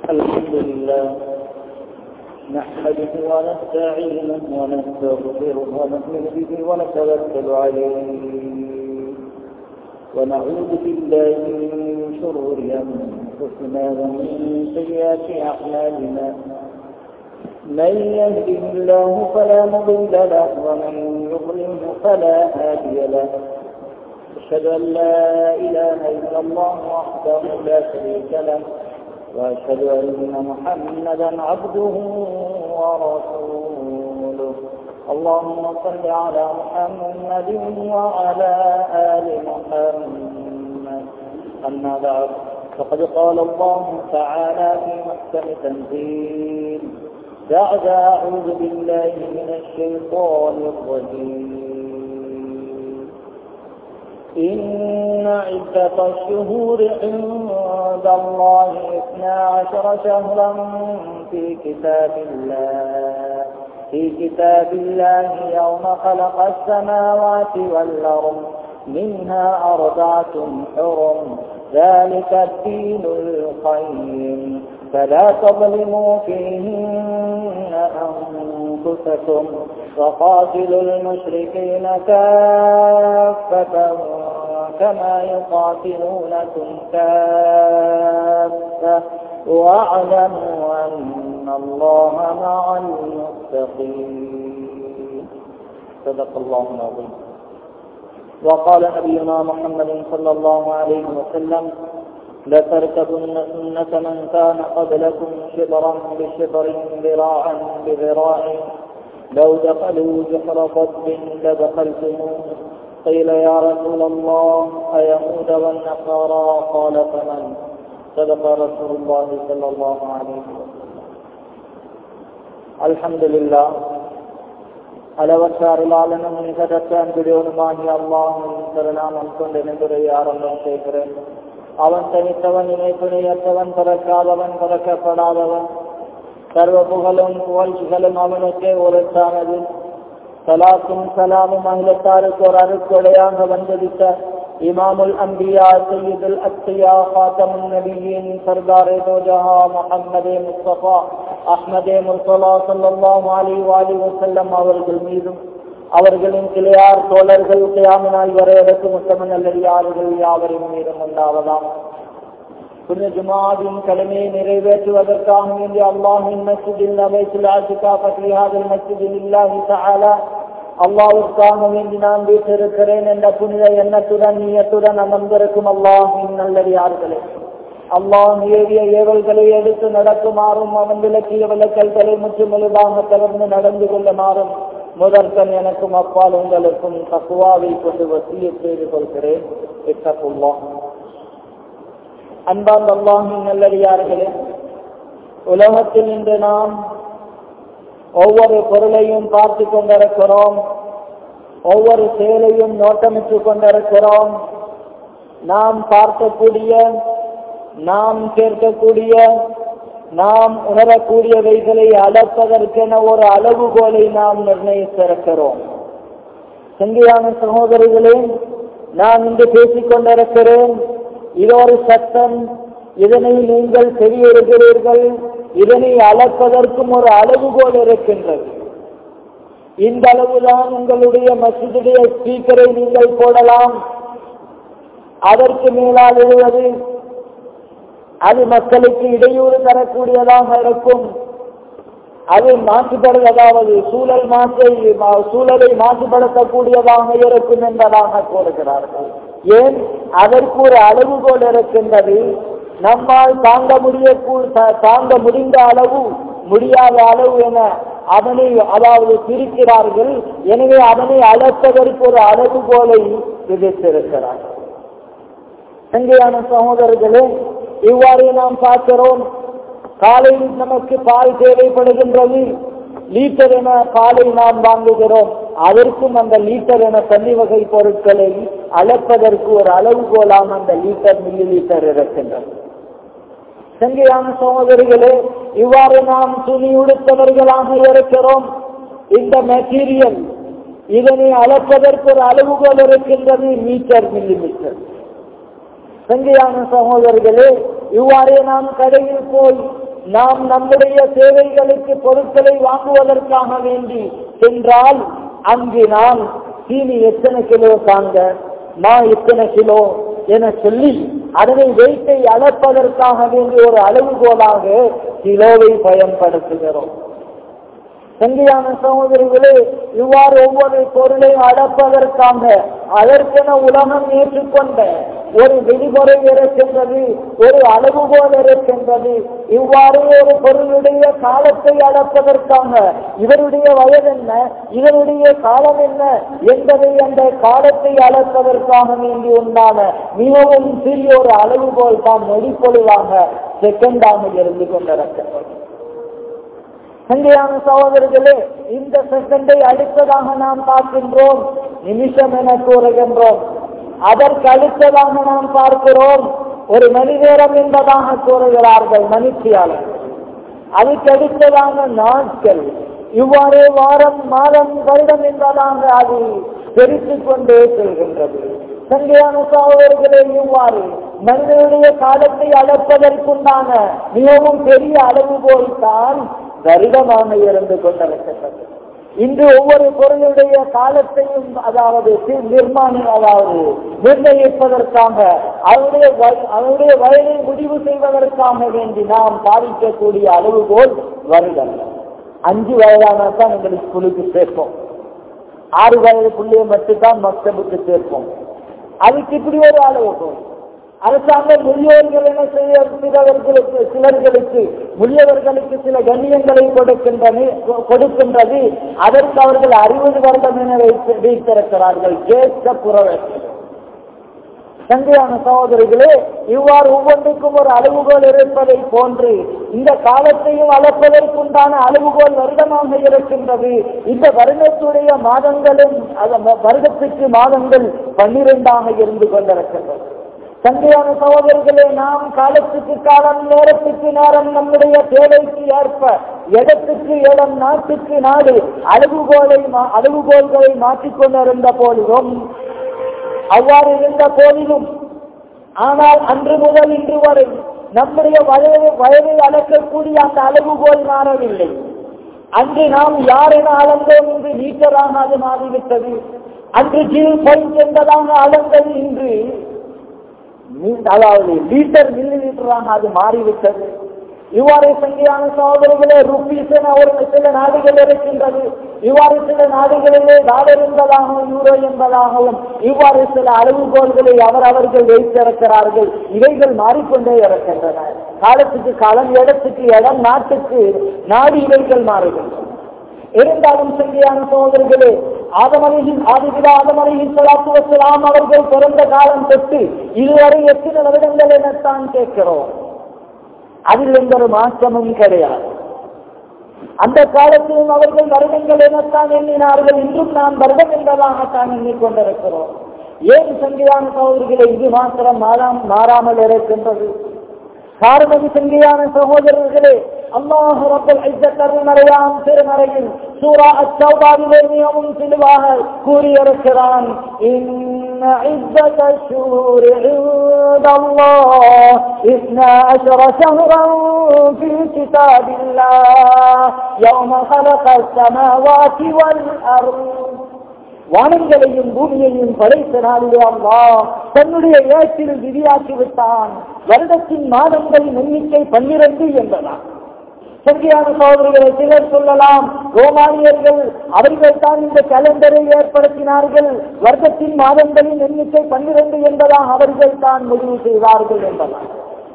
الحمد لله نحمده ونستعينه ونستغفره ونؤمن به ونتوكل عليه ونعوذ بالله من شرور انفسنا ومن سيئات اعمالنا من يهده الله فلا مضل له ومن يضلله فلا هادي له أشهد أن لا إله إلا الله وحده لا شريك له وأشهد أن محمدا عبده ورسوله اللهم صل على محمد وعلى آل محمد أما بعد فقد قال الله تعالى في محكم تنزيل بعد أعوذ بالله من الشيطان الرجيم إن عدة الشهور عند الله اثنا عشر شهرا في كتاب الله في كتاب الله يوم خلق السماوات والأرض منها أربعة حرم ذلك الدين القيم فلا تظلموا فيهن أنفسكم وقاتلوا المشركين كافة كما يقاتلونكم كافة واعلموا أن الله مع المتقين صدق الله العظيم وقال نبينا محمد صلى الله عليه وسلم لتركبن سنة من كان قبلكم شبرا بشبر ذراعا بذراع لو دخلوا جحر ضب لدخلتموه قيل يا رسول الله أيهود والنصارى قال فمن صدق رسول الله صلى الله عليه وسلم الحمد لله அளவற்ற அருளாளனும் நிகழற்ற அன்புடையவனுமாகிய அல்லாஹும் திருநாமம் கொண்டு நின்றுடைய ஆரம்பம் செய்கிறேன் அவன் தனித்தவன் இணைப்பினையற்றவன் பிறக்காதவன் பிறக்கப்படாதவன் சர்வ புகழும் புகழ்ச்சிகளும் அவனுக்கே உரைத்தானது சலாத்தும் சலாமும் அகிலத்தாருக்கு ஒரு அருக்கொடையாக வந்தளித்த இமாமுல் அம்பியா சையீதுல் அத்தியா ஃபாத்தமுன் நபியின் சர்தாரே தோஜஹா முஹம்மதே முஸ்தபா அஹ்மதே முர்சலா சல்லாஹு அலி வாலி வசல்லம் அவர்கள் மீதும் அவர்களின் கிளையார் தோழர்கள் கியாமினால் வரையறுக்கு முத்தமன் அல்லடியார்கள் யாவரின் மீதும் உண்டாவதாம் புனித ஜுமாவின் கடமையை நிறைவேற்றுவதற்காக வேண்டிய அல்லாஹின் மஸ்ஜிதில் அமைச்சில் ஆசிகா பத்ரிஹாதில் மஸ்ஜிதில் இல்லாஹி தஆலா அல்லாவுக்காக வேண்டி நான் வீட்டிருக்கிறேன் என்ற புனித எண்ணத்துடன் நீயத்துடன் அமர்ந்திருக்கும் அல்லாஹின் நல்லடியார்களே அல்லாஹ் ஏவிய ஏவல்களை எடுத்து நடக்குமாறும் அவன் விளக்கிய விளக்கல்களை முற்றும் முழுதாக தவிர்த்து நடந்து கொள்ளுமாறும் முதற்கன் எனக்கும் அப்பால் உங்களுக்கும் தக்குவாவை கொண்டு வசிய செய்து கொள்கிறேன் இத்தகுல்லா அன்பாந்த அல்லாஹின் நல்லடியார்களே உலகத்தில் இன்று நாம் ஒவ்வொரு பொருளையும் பார்த்து கொண்டிருக்கிறோம் ஒவ்வொரு செயலையும் நோட்டமிட்டு கொண்டிருக்கிறோம் நாம் பார்க்கக்கூடிய நாம் கேட்கக்கூடிய நாம் உணரக்கூடியவைகளை அளப்பதற்கென ஒரு அளவுகோலை நாம் நிர்ணயித்திருக்கிறோம் சங்கியான சகோதரிகளே நான் இன்று பேசிக் கொண்டிருக்கிறேன் இது ஒரு சட்டம் இதனை நீங்கள் தெரியிருக்கிறீர்கள் இதனை அளப்பதற்கும் ஒரு அளவுகோல் இருக்கின்றது இந்த அளவுதான் உங்களுடைய மசிதுடைய ஸ்பீக்கரை நீங்கள் போடலாம் அதற்கு மேலால் எழுவது அது மக்களுக்கு இடையூறு தரக்கூடியதாக இருக்கும் அது மாசுபடு அதாவது சூழல் மாற்றை சூழலை மாசுபடுத்தக்கூடியதாக இருக்கும் என்பதாக கூறுகிறார்கள் ஏன் அதற்கு ஒரு அளவுகோல் இருக்கின்றது நம்மால் தாங்க முடிய தாங்க முடிந்த அளவு முடியாத அளவு என அதனை அதாவது பிரிக்கிறார்கள் எனவே அதனை அளப்பதற்கு ஒரு அளவுகோலை விதித்திருக்கிறார்கள் சங்கையான சகோதரர்களே இவ்வாறு நாம் பார்க்கிறோம் காலையில் நமக்கு பால் தேவைப்படுகின்றது லீட்டர் என பாலை நாம் வாங்குகிறோம் அதற்கும் அந்த லீட்டர் என தண்ணி வகை பொருட்களை அளப்பதற்கு ஒரு அளவுகோலாக அந்த லீட்டர் மில்லி லீட்டர் இருக்கின்றது சங்கையான சகோதரிகளே இவ்வாறு நாம் துணி உடுத்தவர்களாக இருக்கிறோம் இந்த மெட்டீரியல் இதனை அளப்பதற்கு ஒரு அளவுகோல் இருக்கின்றது மீட்டர் மில்லி மீட்டர் சங்கையான சகோதரர்களே இவ்வாறே நாம் கடையில் போய் நாம் நம்முடைய தேவைகளுக்கு பொருட்களை வாங்குவதற்காக வேண்டி சென்றால் அங்கு நாம் சீனி எத்தனை கிலோ தாங்க மா எத்தனை கிலோ என சொல்லி அதனை வெயிட்டை அளப்பதற்காக வேண்டி ஒரு அளவுகோலாக கிலோவை பயன்படுத்துகிறோம் சங்கியான சகோதரிகளே இவ்வாறு ஒவ்வொரு பொருளையும் அடப்பதற்காக அதற்கென உலகம் ஏற்றுக்கொண்ட ஒரு விதிமுறை இருக்கின்றது ஒரு அளவுகோல் இருக்கின்றது இவ்வாறு ஒரு பொருளுடைய காலத்தை அளப்பதற்காக இவருடைய வயது என்ன இதனுடைய காலம் என்ன என்பதை அந்த காலத்தை அளப்பதற்காக வேண்டி உண்டான மிகவும் சிறிய ஒரு அளவுகோல் தான் நொடிப்பொழுதாக செகண்டாக இருந்து கொண்டிருக்கிறது சங்கையான சகோதரர்களே இந்த செகண்டை அடுத்ததாக நாம் பார்க்கின்றோம் நிமிஷம் என கூறுகின்றோம் அதற்கு அடுத்ததாக நாம் பார்க்கிறோம் ஒரு மணி நேரம் என்பதாக கூறுகிறார்கள் மனுஷியாளர் அதுக்கு அடுத்ததாக நாட்கள் இவ்வாறு வாரம் மாதம் வருடம் என்பதாக அது தெரித்துக் கொண்டே செல்கின்றது சங்கையான சகோதரர்களே இவ்வாறு மனிதனுடைய காலத்தை அளப்பதற்குண்டான மிகவும் பெரிய அளவுகோல் தான் வருடமாக இருந்து கொண்டிருக்கின்றது இன்று ஒவ்வொரு பொருளுடைய காலத்தையும் அதாவது சி- நிர்மாணம் அதாவது நிர்ணயிப்பதற்காக அவருடைய வய- அவருடைய வயதை முடிவு செய்வதற்காக வேண்டி நாம் பாதிக்கக்கூடிய அளவுகோல் வருடம் அஞ்சு வயதான தான் எங்களுக்கு ஸ்கூலுக்கு சேர்ப்போம் ஆறு வயது பிள்ளையை மட்டும்தான் மக்தபுக்கு சேர்ப்போம் அதுக்கு இப்படி ஒரு அளவுகோல் அரசாங்கம் முதியோர்கள் என செய்ய சிலவர்களுக்கு சிலர்களுக்கு முதியவர்களுக்கு சில கண்ணியங்களை கொடுக்கின்றன கொடுக்கின்றது அதற்கு அவர்கள் அறுபது வருடம் என வைத்து வைத்திருக்கிறார்கள் ஜேஷ்ட புறவர்கள் சங்கையான சகோதரிகளே இவ்வாறு ஒவ்வொன்றுக்கும் ஒரு அளவுகோல் இருப்பதை போன்று இந்த காலத்தையும் அளப்பதற்குண்டான அளவுகோல் வருடமாக இருக்கின்றது இந்த வருடத்துடைய மாதங்களும் அந்த வருடத்துக்கு மாதங்கள் பன்னிரெண்டாக இருந்து கொண்டிருக்கின்றது சங்கையான சகோதரர்களே நாம் காலத்துக்கு காலம் நேரத்துக்கு நேரம் நம்முடைய தேவைக்கு ஏற்ப இடத்துக்கு இடம் நாட்டுக்கு நாடு அளவுகோலை மா- அளவுகோல்களை மாற்றிக்கொண்டிருந்த போதிலும் அவ்வாறு இருந்த போதிலும் ஆனால் அன்று முதல் இன்று வரை நம்முடைய வயது வயதை அளக்கக்கூடிய அந்த அளவுகோல் மாறவில்லை அன்று நாம் யார் என அளந்தோம் என்று மீட்டராக அது மாறிவிட்டது அன்று ஜீவ் பாயிண்ட் என்பதாக அளந்தது இன்று மீ- அதாவது லீட்டர் மில்லி லிட்டராக அது மாறிவிட்டது இவ்வாறு சங்கியான சகோதரர்களே ருபீஸ் என ஒரு சில நாடுகள் இருக்கின்றது இவ்வாறு சில நாடுகளிலே டாலர் என்பதாகவும் யூரோ என்பதாகவும் இவ்வாறு சில அளவுகோல்களை அவர் அவர்கள் வைத்திருக்கிறார்கள் இவைகள் மாறிக்கொண்டே இருக்கின்றன காலத்துக்கு காலம் இடத்துக்கு இடம் நாட்டுக்கு நாடு இவைகள் மாறுகின்றன இருந்தாலும் சங்கியான சகோதரர்களே ஆதமலையின் ஆதிபிதா ஆதமலையின் சலாத்து வசலாம் அவர்கள் பிறந்த காலம் தொட்டு இதுவரை எத்தனை வருடங்கள் எனத்தான் கேட்கிறோம் அதில் எந்த ஒரு மாற்றமும் கிடையாது அந்த காலத்திலும் அவர்கள் வருடங்கள் எனத்தான் எண்ணினார்கள் இன்றும் நாம் வருடம் என்பதாகத்தான் எண்ணிக்கொண்டிருக்கிறோம் ஏன் சங்கியான சகோதரிகளை இது மாத்திரம் மாறாம் மாறாமல் இருக்கின்றது காரணம் சங்கியான சகோதரர்களே அல்லாஹ் ரப்பல் இஸ்ஸத் அருள்மறையாம் திருமறையில் சூரா அத்தௌபாவிலே மிகவும் தெளிவாக கூறியிருக்கிறான் إن عدة الشهور عند الله إثنى عشر شهرا في كتاب الله يوم خلق السماوات والأرض வானங்களையும் பூமியையும் படைத்த நாளிலே அல்லாஹ் தன்னுடைய ஏற்றில் விதியாக்கி விட்டான் வருடத்தின் மாதங்களின் எண்ணிக்கை பன்னிரண்டு என்பதான் சங்கியான சோதரிகளை சிலர் சொல்லலாம் ரோமானியர்கள் அவர்கள் தான் இந்த கலண்டரை ஏற்படுத்தினார்கள் வருடத்தின் மாதங்களின் எண்ணிக்கை பன்னிரண்டு என்பதாக அவர்கள் தான் முடிவு செய்தார்கள் என்பதான்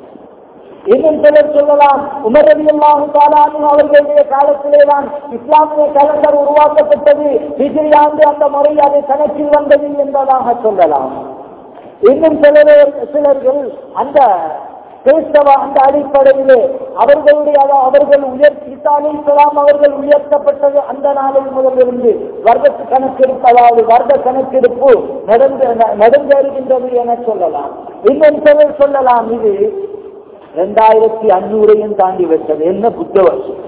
இன்னும் சிலர் சொல்லலாம் உமர் ரவி அல்லாஹும் அவர்களுடைய காலத்திலே தான் இஸ்லாமிய கலண்டர் உருவாக்கப்பட்டது ஹிஜ்ரி ஆண்டு அந்த முறை அது கணக்கில் வந்தது என்பதாக சொல்லலாம் இன்னும் சிலர் சிலர்கள் அந்த கிறிஸ்தவ அந்த அடிப்படையிலே அவர்களுடைய அதாவது அவர்கள் உயர் இசாலி இஸ்லாம் அவர்கள் உயர்த்தப்பட்டது அந்த நாளில் முதலிருந்து வருட கணக்கெடுப்பு அதாவது வருட கணக்கெடுப்பு நடந்து நடந்தேறுகின்றது என சொல்லலாம் இன்னும் சிலர் சொல்லலாம் இது இரண்டாயிரத்தி அஞ்சூறையும் தாண்டி விட்டது என்ன புத்த வருஷம்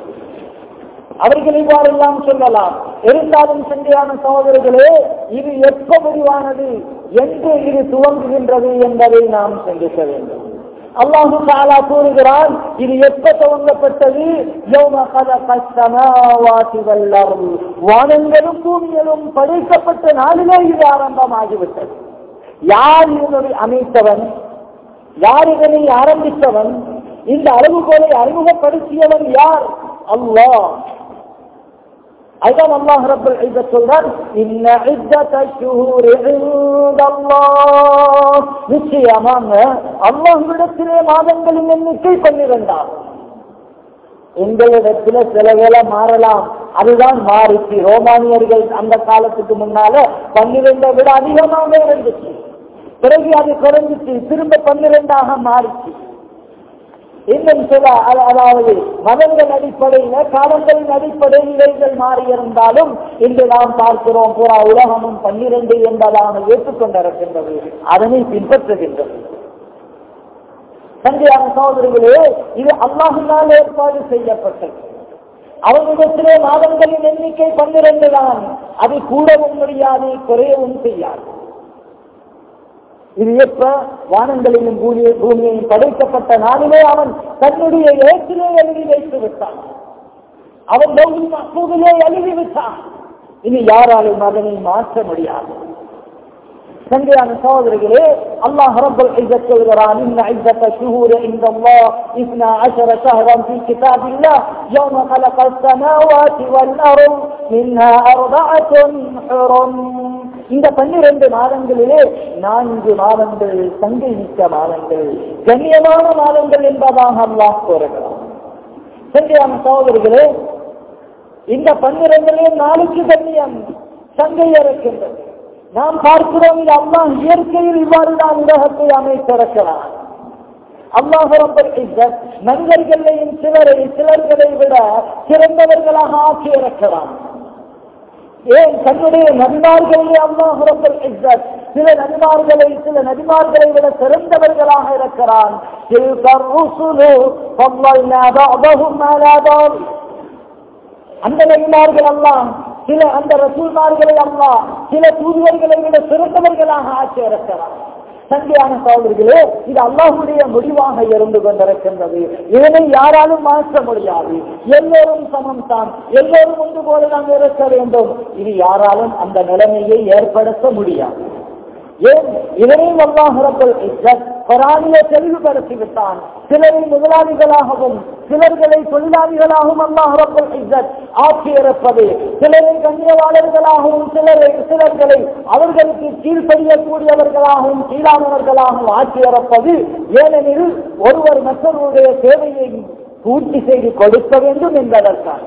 அவர்கள் இவ்வாறெல்லாம் சொல்லலாம் இருந்தாலும் சண்டையான சகோதரர்களே இது எப்ப முடிவானது என்று இது துவங்குகின்றது என்பதை நாம் சிந்திக்க வேண்டும் அல்லாஹு தாலா கூறுகிறான் இது எப்ப துவங்கப்பட்டது யௌம கலக ஸமாவாதி வல் அர்ள். வானங்களும் பூமிகளும் படைக்கப்பட்ட நாளிலே இது ஆரம்பமாகிவிட்டது யார் இதனை அமைத்தவன் யார் இதனை ஆரம்பித்தவன் இந்த அளவுகோலை அறிமுகப்படுத்தியவன் யார் அல்லாஹ் அதுதான் அல்லாஹ் ரப்பல் இஸ்ஸத் சொல்றான் இன்ன இஸ்ஸத ஷுஹூரி இன்தல்லாஹ் நிச்சயமாக அல்லாஹ்விடத்திலே மாதங்களின் எண்ணிக்கை பன்னிரண்டாம் எங்களிடத்துல சிலவேளை மாறலாம் அதுதான் மாறிச்சு ரோமானியர்கள் அந்த காலத்துக்கு முன்னால பன்னிரெண்டை விட அதிகமாக இருந்துச்சு பிறகு அது குறைஞ்சிச்சு திரும்ப பன்னிரெண்டாக மாறிச்சு இன்னும் சில அ- அதாவது மதங்கள் அடிப்படையில காலங்களின் அடிப்படையில் இவைகள் மாறியிருந்தாலும் இன்று நாம் பார்க்கிறோம் பூரா உலகமும் பன்னிரண்டு என்பதான ஏற்றுக்கொண்டிருக்கின்றது அதனை பின்பற்றுகின்றது சந்தையான சகோதரிகளே இது அல்லாஹினால் ஏற்பாடு செய்யப்பட்டது அவனிடத்திலே மாதங்களின் எண்ணிக்கை பன்னிரண்டு தான் அது கூடவும் முடியாது குறையவும் செய்யாது இது எப்ப வானங்களிலும் பூமியை பூமியையும் படைக்கப்பட்ட நாளிலே அவன் தன்னுடைய ஏற்றிலே எழுதி வைத்து விட்டான் அவன் லௌகில் மசூதிலே எழுதி விட்டான் இனி யாராலும் அதனை மாற்ற முடியாது சங்கையான சகோதரிகளே அல்லாஹ் ரப்பல் இஸ்ஸத் சொல்கிறான் இன்ன இஸ்ஸத்த ஷுஹூர இந்த அல்லாஹ் இஸ்னா அஷர ஷஹரன் في كتاب الله يوم خلق السماوات والأرض منها أربعة حرم இந்த பன்னிரண்டு மாதங்களிலே நான்கு மாதங்கள் சங்கை மிக்க மாதங்கள் கண்ணியமான மாதங்கள் என்பதாக அல்லாஹ் கூறுகிறான் சங்கையான சகோதரிகளே இந்த பன்னிரண்டிலே நாளுக்கு கண்ணியம் சங்கை இருக்கின்றது நாம் பார்க்கிறோம் இது அல்லாஹ் இயற்கையில் இவ்வாறு தான் உலகத்தை அமைத்திருக்கிறார் அல்லாஹ் ரப்பல் இஸ்ஸத் மனிதர்களையும் சிலரை சிலர்களை விட சிறந்தவர்களாக ஆக்கி இருக்கிறான் ஏன் தன்னுடைய நபிமார்களே அல்லாஹ் ரப்பல் இஸ்ஸத் சில நபிமார்களை சில நபிமார்களை விட சிறந்தவர்களாக இருக்கிறான் تِلْكَ الرُّسُلُ فَضَّلْنَا بَعْضَهُمْ عَلَى بَعْضٍ அந்த நபிமார்கள் அல்லாம் சில அந்த ரசூல்மார்களை அல்லா சில தூதுவர்களை விட சிறந்தவர்களாக ஆட்சி இருக்கிறார் சங்கையான சகோதரிகளே இது அல்லாஹுடைய முடிவாக இருந்து கொண்டிருக்கின்றது இதனை யாராலும் மாற்ற முடியாது எல்லோரும் சமம் தான் எல்லோரும் ஒன்று போலதான் இருக்க வேண்டும் இது யாராலும் அந்த நிலைமையை ஏற்படுத்த முடியாது ஏன் இதனையும் அல்லாஹ் ரப்பல் இஸ்ஸத் குரானிலே தெளிவுபடுத்தி விட்டான் சிலரை முதலாளிகளாகவும் சிலர்களை தொழிலாளிகளாகவும் அல்லாஹ் ரப்பல் இஸ்ஸத் ஆக்கி இருப்பது சிலரை கண்ணியவாளர்களாகவும் சிலரை சிலர்களை அவர்களுக்கு கீழ்ப்படியக்கூடியவர்களாகவும் கீழானவர்களாகவும் ஆக்கி இருப்பது ஏனெனில் ஒருவர் மற்றவருடைய தேவையை பூர்த்தி செய்து கொடுக்க வேண்டும் என்பதற்காக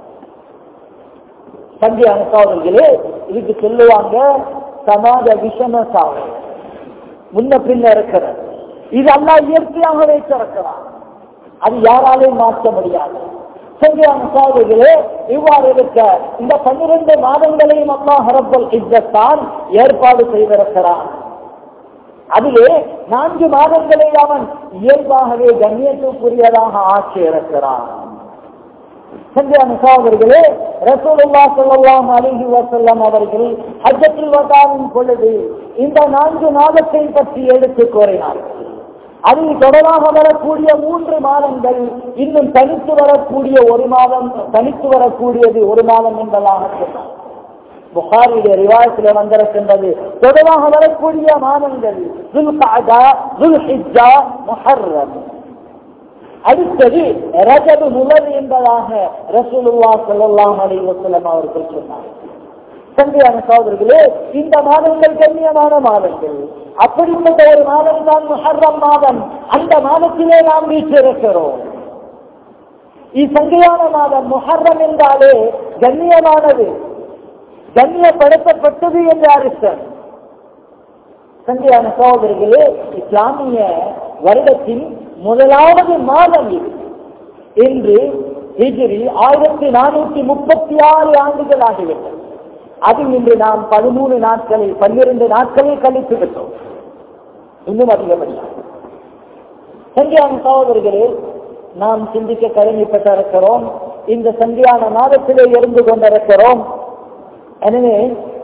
சந்தி அனுப்பாவர்களே இதுக்கு சொல்லுவாங்க சமாஜ விஷம சாவு முன்ன பின்ன இருக்கிறது இது அல்லா இயற்கையாக வைத்திருக்கிறார் அது யாராலையும் மாற்ற முடியாது சங்கியான சாவுகளே இவ்வாறு இருக்க இந்த பன்னிரண்டு மாதங்களையும் அல்லா ஹரப்பல் இஜத்தான் ஏற்பாடு செய்திருக்கிறான் அதிலே நான்கு மாதங்களை அவன் இயல்பாகவே கண்ணியத்துக்குரியதாக ஆக்கி இருக்கிறான் சந்தியான சகோதரர்களே ரசூலுல்லா ஸல்லல்லாஹு அலைஹி வஸல்லம் அவர்கள் ஹஜ்ஜத்துல் வதாவின் பொழுது இந்த நான்கு மாதத்தை பற்றி எடுத்து கூறினார்கள் அதில் தொடராக வரக்கூடிய மூன்று மாதங்கள் இன்னும் தனித்து வரக்கூடிய ஒரு மாதம் தனித்து வரக்கூடியது ஒரு மாதம் என்பதாக சொன்னார் புகாரிடைய ரிவாயத்தில் வந்திருக்கின்றது தொடராக வரக்கூடிய மாதங்கள் துல்காதா துல்ஹிஜா முஹர்ரம் அடுத்தது ரஜபு முலர் என்பதாக ரசூலுல்லா ஸல்லல்லாஹு அலைஹி வஸல்லம் அவர்கள் சொன்னார் சந்தையான சகோதரர்களே இந்த மாதங்கள் கண்ணியமான மாதங்கள் அப்படிப்பட்ட ஒரு மாதம் தான் முஹர்ரம் மாதம் அந்த மாதத்திலே நாம் வீற்றிருக்கிறோம் இச்சங்கையான மாதம் முஹர்ரம் என்றாலே கண்ணியமானது கண்ணியப்படுத்தப்பட்டது என்று அர்த்தம் சந்தையான சகோதரர்களே இஸ்லாமிய வருடத்தின் முதலாவது மாதம் இது இன்று ஹிஜ்ரி ஆயிரத்தி நானூத்தி முப்பத்தி ஆறு ஆண்டுகள் ஆகிவிட்டது அது இன்று நாம் பதிமூணு நாட்களில் பன்னிரண்டு நாட்களில் கழித்து விட்டோம் இன்னும் அதிகப்படியாக சந்தியான சகோதரர்களே நாம் சிந்திக்க கடமைப்பட்டிருக்கிறோம் இந்த சந்தியான மாதத்திலே இருந்து கொண்டிருக்கிறோம் எனவே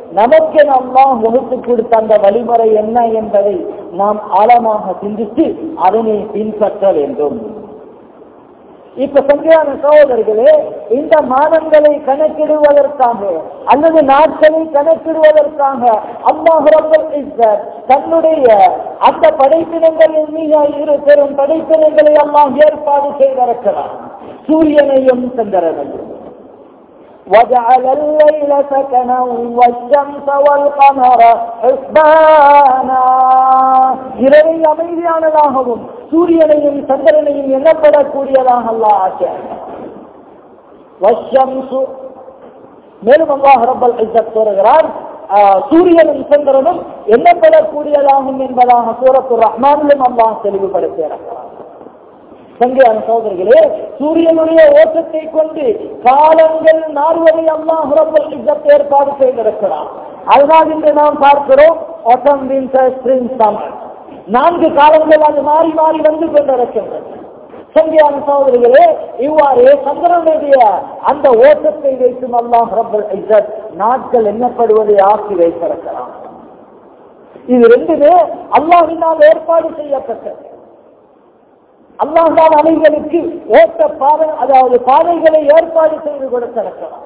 நமக்கு அல்லாஹ் வகுத்து கொடுத்த அந்த வழிமுறை என்ன என்பதை நாம் ஆழமாக சிந்தித்து அதனை பின்பற்ற வேண்டும் இப்ப சங்கியான சகோதரர்களே இந்த மாதங்களை கணக்கிடுவதற்காக அல்லது நாட்களை கணக்கிடுவதற்காக அல்லாஹ் ரப்பல் இஸ்ஸத் தன்னுடைய அந்த படைப்பினங்களில் மிக இரு பெரும் படைப்பினங்களை எல்லாம் ஏற்பாடு செய்திருக்கிறார் சூரியனையும் சந்திரனையும் وجعل الليل سكنا والشمس والقمر حسبانا இரவை அமைதியானதாகவும் சூரியனையும் சந்திரனையும் எண்ணப்படக்கூடியதாக அல்லாஹ் ஆக்கியார் வஷம்சு மேலும் அல்லாஹ் ரப்பல் இஸ்ஸத் கூறுகிறார் ஆஹ், சூரியனும் சந்திரனும் எண்ணப்படக்கூடியதாகும் என்பதாக சூரத்து ரஹ்மானிலும் அல்லாஹ் தெளிவுபடுத்தியிருக்கிறார் சங்கையான சோதரிகளே சூரியனுடைய ஓட்டத்தை கொண்டு காலங்கள் மாறுவதை அல்லாஹ் ரப்பல் இஸ்ஸத் ஏற்பாடு செய்திருக்கிறார் அதனால் இன்று நாம் பார்க்கிறோம் autumn winter spring summer நான்கு காலங்கள் அது மாறி மாறி வந்து கொண்டிருக்கின்றது சங்கையான சோதரிகளே இவ்வாறு சந்திரனுடைய அந்த ஓட்டத்தை வைக்கும் அல்லாஹ் ரப்பல் இஸ்ஸத் நாட்கள் எண்ணப்படுவதை ஆக்கி வைத்திருக்கிறார் இது ரெண்டுமே அல்லாஹினால் ஏற்பாடு செய்யப்பட்டது அல்லாஹான் அணைகளுக்கு ஓட்ட பாதை அதாவது பாதைகளை ஏற்பாடு செய்து கொடுத்திருக்கிறார்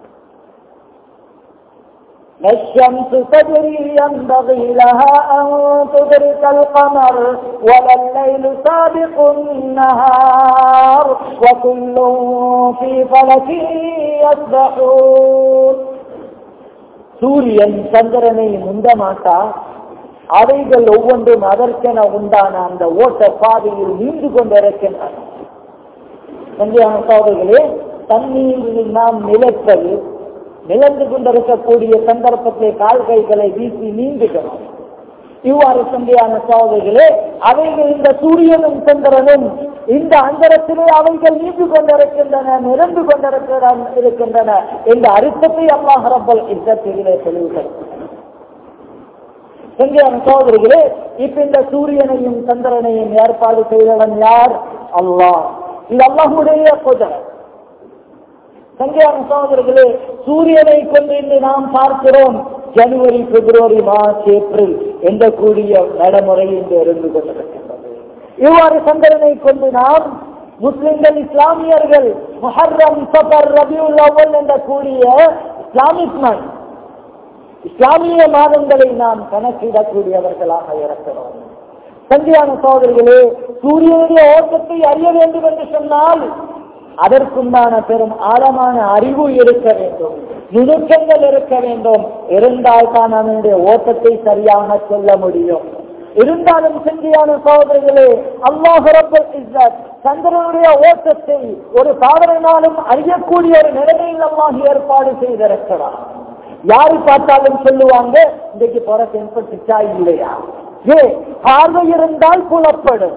الشمس تجري ينبغي لها أن تدرك القمر ولا الليل سابق النهار وكل في فلك يسبحون சூரியன் சந்திரனை முந்த மாட்டா அவைகள் ஒவ்வொன்றும் அதற்கென உண்டான அந்த ஓட்ட பாதையில் நீண்டு கொண்டிருக்கின்றன சந்தியான சோதர்களே தண்ணீரில் நாம் நிலைப்பது நிலந்து கொண்டிருக்கக்கூடிய சந்தர்ப்பத்தை கால் கைகளை வீசி நீந்துகிறோம் இவ்வாறு சந்தையான சோதர்களே அவைகள் இந்த சூரியனும் சந்திரனும் இந்த அந்தரத்திலே அவைகள் நீண்டு கொண்டிருக்கின்றன நிரந்து கொண்டிருக்கிற இருக்கின்றன என்ற அர்த்தத்தை அல்லாஹ் ரப்பல் இசத்திலே தெளிவுபடுத்தினார் சங்கையான சோதரிகளே இப்ப இந்த சூரியனையும் சந்திரனையும் ஏற்பாடு செய்தவன் யார் அல்லாஹ் இது அல்லாஹுடைய குதிரை சங்கையான சோதரிகளே சூரியனை கொண்டு இன்று நாம் பார்க்கிறோம் ஜனவரி பிப்ரவரி மார்ச் ஏப்ரல் என்ற கூடிய நடைமுறை இன்று இருந்து கொண்டிருக்கின்றது இவ்வாறு சந்திரனை கொண்டு நாம் முஸ்லிம்கள் இஸ்லாமியர்கள் முஹர்ரம் சபர் ரபியுல் அவ்வல் என்ற கூடிய இஸ்லாமிக் மன் இஸ்லாமிய மாதங்களை நாம் கணக்கிடக்கூடியவர்களாக இருக்கிறோம் சந்தியான சோதரிகளே சூரியனுடைய ஓட்டத்தை அறிய வேண்டும் என்று சொன்னால் அதற்குண்டான பெரும் ஆழமான அறிவு இருக்க வேண்டும் நுணுக்கங்கள் இருக்க வேண்டும் இருந்தால் தான் அதனுடைய ஓட்டத்தை சரியாக சொல்ல முடியும் இருந்தாலும் செஞ்சியான சோதரிகளே அல்லாஹ் ரப்பல் இஸ்ஸத் சந்திரனுடைய ஓட்டத்தை ஒரு சாதனைனாலும் அறியக்கூடிய ஒரு நிலைமையில் அல்லாஹ் ஏற்பாடு செய்திருக்கிறார் யாரு பார்த்தாலும் சொல்லுவாங்க இன்றைக்கு போற தென்பட்டுச்சா இல்லையா ஏ பார்வை இருந்தால் புலப்படும்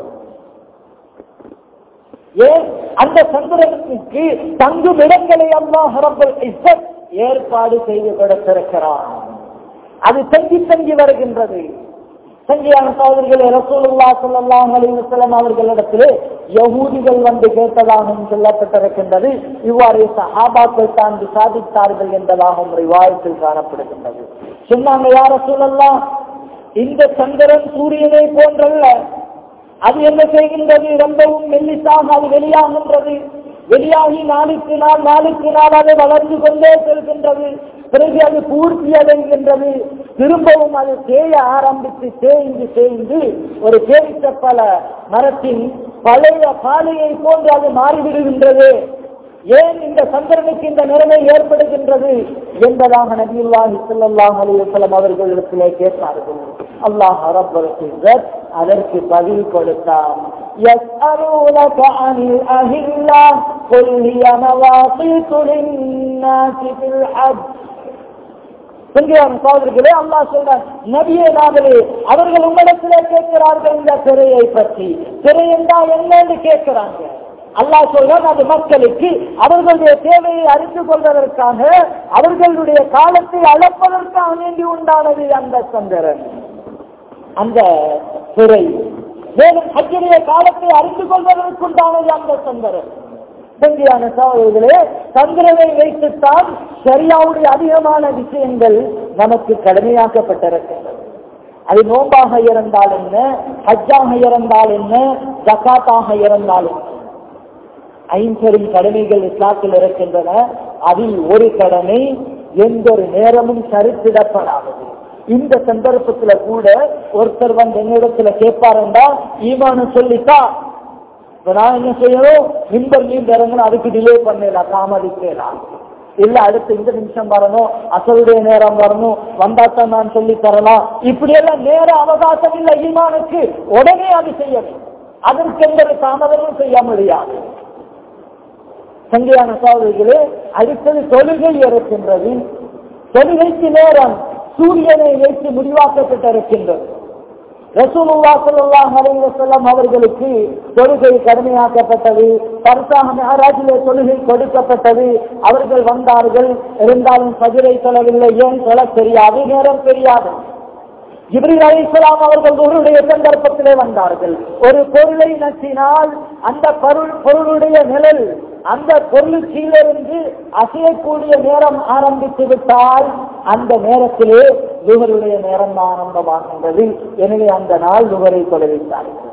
ஏன் அந்த சந்திரனுக்கு தங்கும் இடங்களை அல்லாஹ் ரப்பல் இஸ்ஸத் ஏற்பாடு செய்து கொடுத்திருக்கிறார் அது தங்கி தங்கி வருகின்றது சங்கியான சோதரிகளை ரசூலுல்லா ஸல்லல்லாஹு அலைஹி வஸல்லம் அவர்களிடத்திலே யகூதிகள் வந்து கேட்டதாகவும் சொல்லப்பட்டிருக்கின்றது இவ்வாறு சஹாபாக்கள் தான் விசாரித்தார்கள் என்பதாகவும் ரிவாயத்தில் காணப்படுகின்றது சொன்னாங்க யார சொல்லலாம் இந்த சந்திரன் சூரியனை போன்றல்ல அது என்ன செய்கின்றது ரொம்பவும் மெல்லிசாக அது வெளியாகின்றது வெளியாகி நாளுக்கு நாள் நாளுக்கு நாள் அது வளர்ந்து கொண்டே செல்கின்றது பிறகு அது பூர்த்தி அடைகின்றது திரும்பவும் அது தேய ஆரம்பித்து தேய்ந்து தேய்ந்து ஒரு தேய்த்த பல மரத்தின் பழைய பாலையை போன்று அது மாறிவிடுகின்றது ஏன் இந்த சந்திரனுக்கு இந்த நிலைமை ஏற்படுகின்றது என்பதாக நபியுல்லாஹி ஸல்லல்லாஹு அலைஹி வஸல்லம் அவர்களிடத்திலே கேட்டார்கள் அல்லாஹ் ரப்பல் இஸ்ஸத் அதற்கு பதில் கொடுத்தான் يسألونك عن الأهلة قل هي مواقيت للناس في الحج சங்கியான சோதரிகளே அல்லாஹ் சொல்றார் நபியே நாவலே அவர்கள் உங்களிடத்திலே கேட்கிறார்கள் இந்த சிறையை பற்றி சிறை என்றால் என்னன்னு கேட்கிறாங்க அல்லாஹ் சொல்றான் அது மக்களுக்கு அவர்களுடைய தேவையை அறிந்து கொள்வதற்காக அவர்களுடைய காலத்தை அளப்பதற்காக வேண்டி உண்டானது அந்த சந்திரன் அந்த சிறை மேலும் ஹஜ்ஜுடைய காலத்தை அறிந்து கொள்வதற்குண்டானது அந்த சந்திரன் சங்கியான சகோதரர்களே சந்திரனை வைத்துத்தான் சரியாவுடைய அதிகமான விஷயங்கள் நமக்கு கடமையாக்கப்பட்டிருக்கின்றது அது நோம்பாக இருந்தால் என்ன ஹஜ்ஜாக இருந்தால் என்ன ஜக்காத்தாக இருந்தால் என்ன ஐம்பெரும் கடமைகள் இஸ்லாத்தில் இருக்கின்றன அதில் ஒரு கடமை எந்த ஒரு நேரமும் சரித்திடப்படாதது இந்த சந்தர்ப்பத்துல கூட ஒருத்தர் வந்து என்னிடத்துல கேட்பாருண்டா ஈமானம் சொல்லிட்டா இப்ப நான் என்ன செய்யணும் மின்பர் நீண்ட இறங்கணும் அதுக்கு டிலே பண்ணலாம் தாமதிக்கலாம் இல்ல அடுத்து இந்த நிமிஷம் வரணும் அசலுடைய நேரம் வரணும் வந்தாத்தான் நான் சொல்லி தரலாம் இப்படி எல்லாம் நேர அவகாசம் இல்லை ஈமானுக்கு உடனே அது செய்யணும் அதற்கு எந்த ஒரு தாமதமும் செய்ய முடியாது சங்கையான சகோதரிகளே அடுத்தது தொழுகை இருக்கின்றது தொழுகைக்கு நேரம் சூரியனை வைத்து முடிவாக்கப்பட்டிருக்கின்றது ரசூலுல்லா ஸல்லல்லாஹு அலைஹி வஸல்லம் அவர்களுக்கு தொழுகை கடுமையாக்கப்பட்டது பரிசாக மகாராஜிலே தொழுகை கொடுக்கப்பட்டது அவர்கள் வந்தார்கள் இருந்தாலும் பதிரை சொல்லவில்லை ஏன் சொல்ல தெரியாது நேரம் தெரியாது ஜிப்ரீல் அலிஸ்லாம் அவர்கள் ஒருடைய சந்தர்ப்பத்திலே வந்தார்கள் ஒரு பொருளை நச்சினால் அந்த பொருள் பொருளுடைய நிழல் அந்த பொருள் கீழிருந்து அசையக்கூடிய நேரம் ஆரம்பித்து விட்டால் அந்த நேரத்திலே லுகருடைய நேரம் ஆரம்பமாகின்றது எனவே அந்த நாள் லுகரை தொலைவித்தார்கள்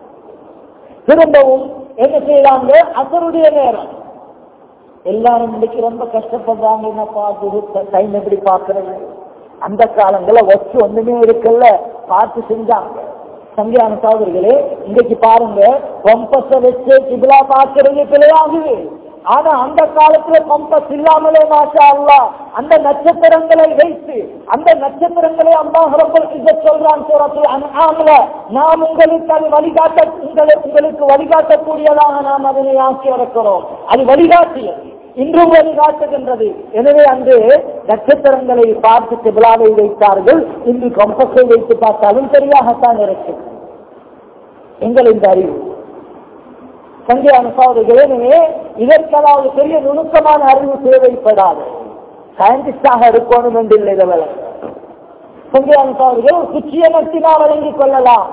திரும்பவும் என்ன செய்யறாங்க அசருடைய நேரம் எல்லாரும் இன்னைக்கு ரொம்ப கஷ்டப்படுறாங்க என்னப்பா டைம் எப்படி பாக்குறது அந்த காலங்கள ஒச்சு ஒண்ணுமே இருக்குல்ல பார்த்து செஞ்சாங்க சங்கியான சகோதரிகளே இன்னைக்கு பாருங்க கம்பஸ வச்சு கிபிலா பார்க்கறது பிழையாகுது ஆனா அந்த காலத்துல கம்பஸ் இல்லாமலே மாஷா அல்லா அந்த நட்சத்திரங்களை வைத்து அந்த நட்சத்திரங்களை அல்லாஹ் ரப்பல் இஸ்ஸத் சொல்றான் சூரத்துல் அன்ஆம்ல நாம் உங்களுக்கு அது வழிகாட்ட உங்களை உங்களுக்கு வழிகாட்டக்கூடியதாக நாம் அதனை ஆக்கி இருக்கிறோம் அது வழிகாட்டியது இன்றும் வழிகாட்டுகின்றது எனவே அன்று நட்சத்திரங்களை பார்த்து கிபிலாவை வைத்தார்கள் இன்று கம்பஸை வைத்து பார்த்தாலும் சரியாகத்தான் இருக்கு எங்கள் இந்த அறிவு சங்கையான சகோதரிகள் எனவே இதற்கு அதாவது பெரிய நுணுக்கமான அறிவு தேவைப்படாது சயின்டிஸ்டாக இருக்கணும் என்றில்லை இதை விளங்க சங்கையான சகோதரிகள் ஒரு குச்சியை நட்டினா வழங்கிக் கொள்ளலாம்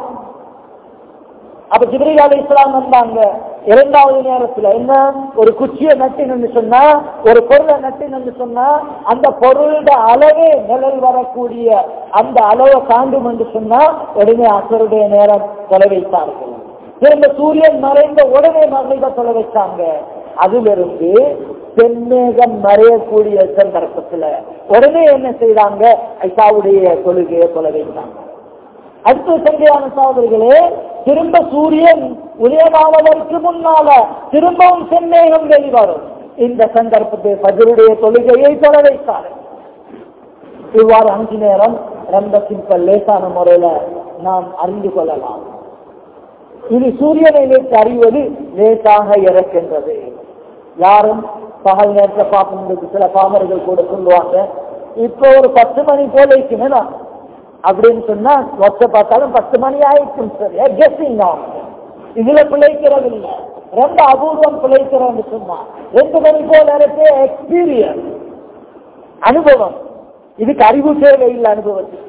அப்ப ஜிப்ரீல் அலி இஸ்லாம் வந்தாங்க இரண்டாவது நேரத்துல என்ன ஒரு குச்சியை நட்டினு சொன்னா ஒரு பொருளை நட்டினு சொன்னா அந்த பொருளோட அளவே நிழல் வரக்கூடிய அந்த அளவை தாண்டும் என்று சொன்னா உடனே அசருடைய நேரம் தொலை வைத்தார்கள் திரும்ப சூரியன் மறைந்த உடனே மறைந்த தொலை வச்சாங்க அதிலிருந்து தென்மேகம் மறையக்கூடிய சந்தர்ப்பத்துல உடனே என்ன செய்தாங்க ஐசாவுடைய தொழுகையை தொலை வைத்தாங்க அடுத்த சங்கையான சகோதரிகளே திரும்ப சூரியன் உதயமாவதற்கு முன்னால திரும்பவும் செம்மேகம் வெளிவரும் இந்த சந்தர்ப்பத்தை பஜருடைய தொழுகையை தொட வைத்தார் இவ்வாறு அஞ்சு நேரம் ரொம்ப சிம்பிள் லேசான முறையில நாம் அறிந்து கொள்ளலாம் இது சூரியனை வைத்து அறிவது லேசாக இறக்கின்றது யாரும் பகல் நேரத்தை பார்க்கணும் சில பாமர்கள் கூட சொல்லுவாங்க இப்போ ஒரு பத்து மணி போல இருக்குன்னா அப்படின்னு சொன்னா ஒத்த பார்த்தாலும் பத்து மணி ஆயிடுச்சும் சரி கெஸ்டிங் தான் இதுல பிழைக்கிறது இல்லை ரொம்ப அபூர்வம் பிழைக்கிறோம்னு சொன்னா ரெண்டு மணி போல இருக்கு எக்ஸ்பீரியன்ஸ் அனுபவம் இதுக்கு அறிவு தேவை இல்லை அனுபவத்துக்கு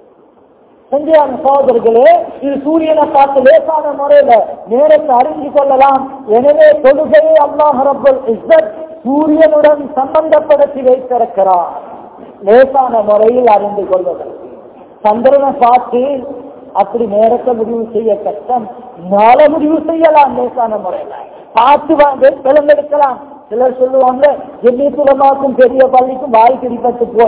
சஞ்சயான சகோதரர்களே இது சூரியனை பார்த்து லேசான முறையில நேரத்தை அறிந்து கொள்ளலாம் எனவே தொழுகையை அல்லாஹ் ரப்பல் இஸ்ஸத் சூரியனுடன் சம்பந்தப்படுத்தி வைத்திருக்கிறார் லேசான முறையில் அறிந்து கொள்வதற்கு சந்திரனை பார்த்து அப்படி நேரத்தை முடிவு செய்ய கஷ்டம் நாள முடிவு செய்யலாம் லேசான முறையில பார்த்து வாங்க பிளந்தெடுக்கலாம் சிலர் சொல்லுவாங்க ஜென்னிசுரமாக்கும் பெரிய பள்ளிக்கும் வாய் பிடிப்பட்டு போல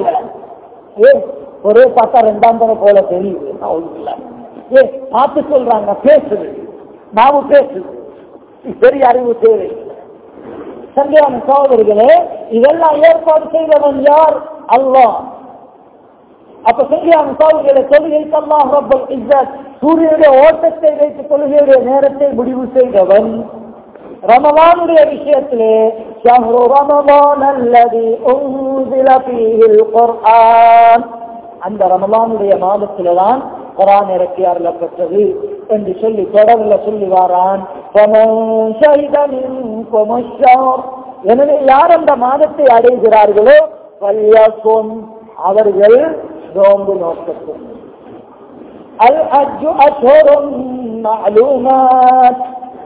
ஏ ஒரே பார்த்தா ரெண்டாம் தரம் போல தெரியுது ஏ பார்த்து சொல்றாங்க பேசுது நாமும் பேசுது பெரிய அறிவு தேவை சந்தியான சகோதரிகளே இதெல்லாம் ஏற்பாடு செய்தவன் யார் அல்லாஹ் அப்ப சங்கியான சகோதரிகளை தொழுகைக்கு அல்லாஹ் ரப்பல் இஸ்ஸத் சூரியனுடைய ஓட்டத்தை வைத்து தொழுகையுடைய நேரத்தை முடிவு செய்தவன் ரமலானுடைய விஷயத்திலே ஷஹ்ரு ரமலான் அல்லதி உன்சில ஃபீஹில் குர்ஆன் அந்த ரமலானுடைய மாதத்தில தான் குரான் இறக்கி அருளப்பட்டது என்று சொல்லி தொடர்ல சொல்லி வாரான் எனவே யார் அந்த மாதத்தை அடைகிறார்களோ பல்யாக்கும் அவர்கள் நோன்பு நோக்கட்டும் அல் அஜு அஷோரும் மாலூமாத்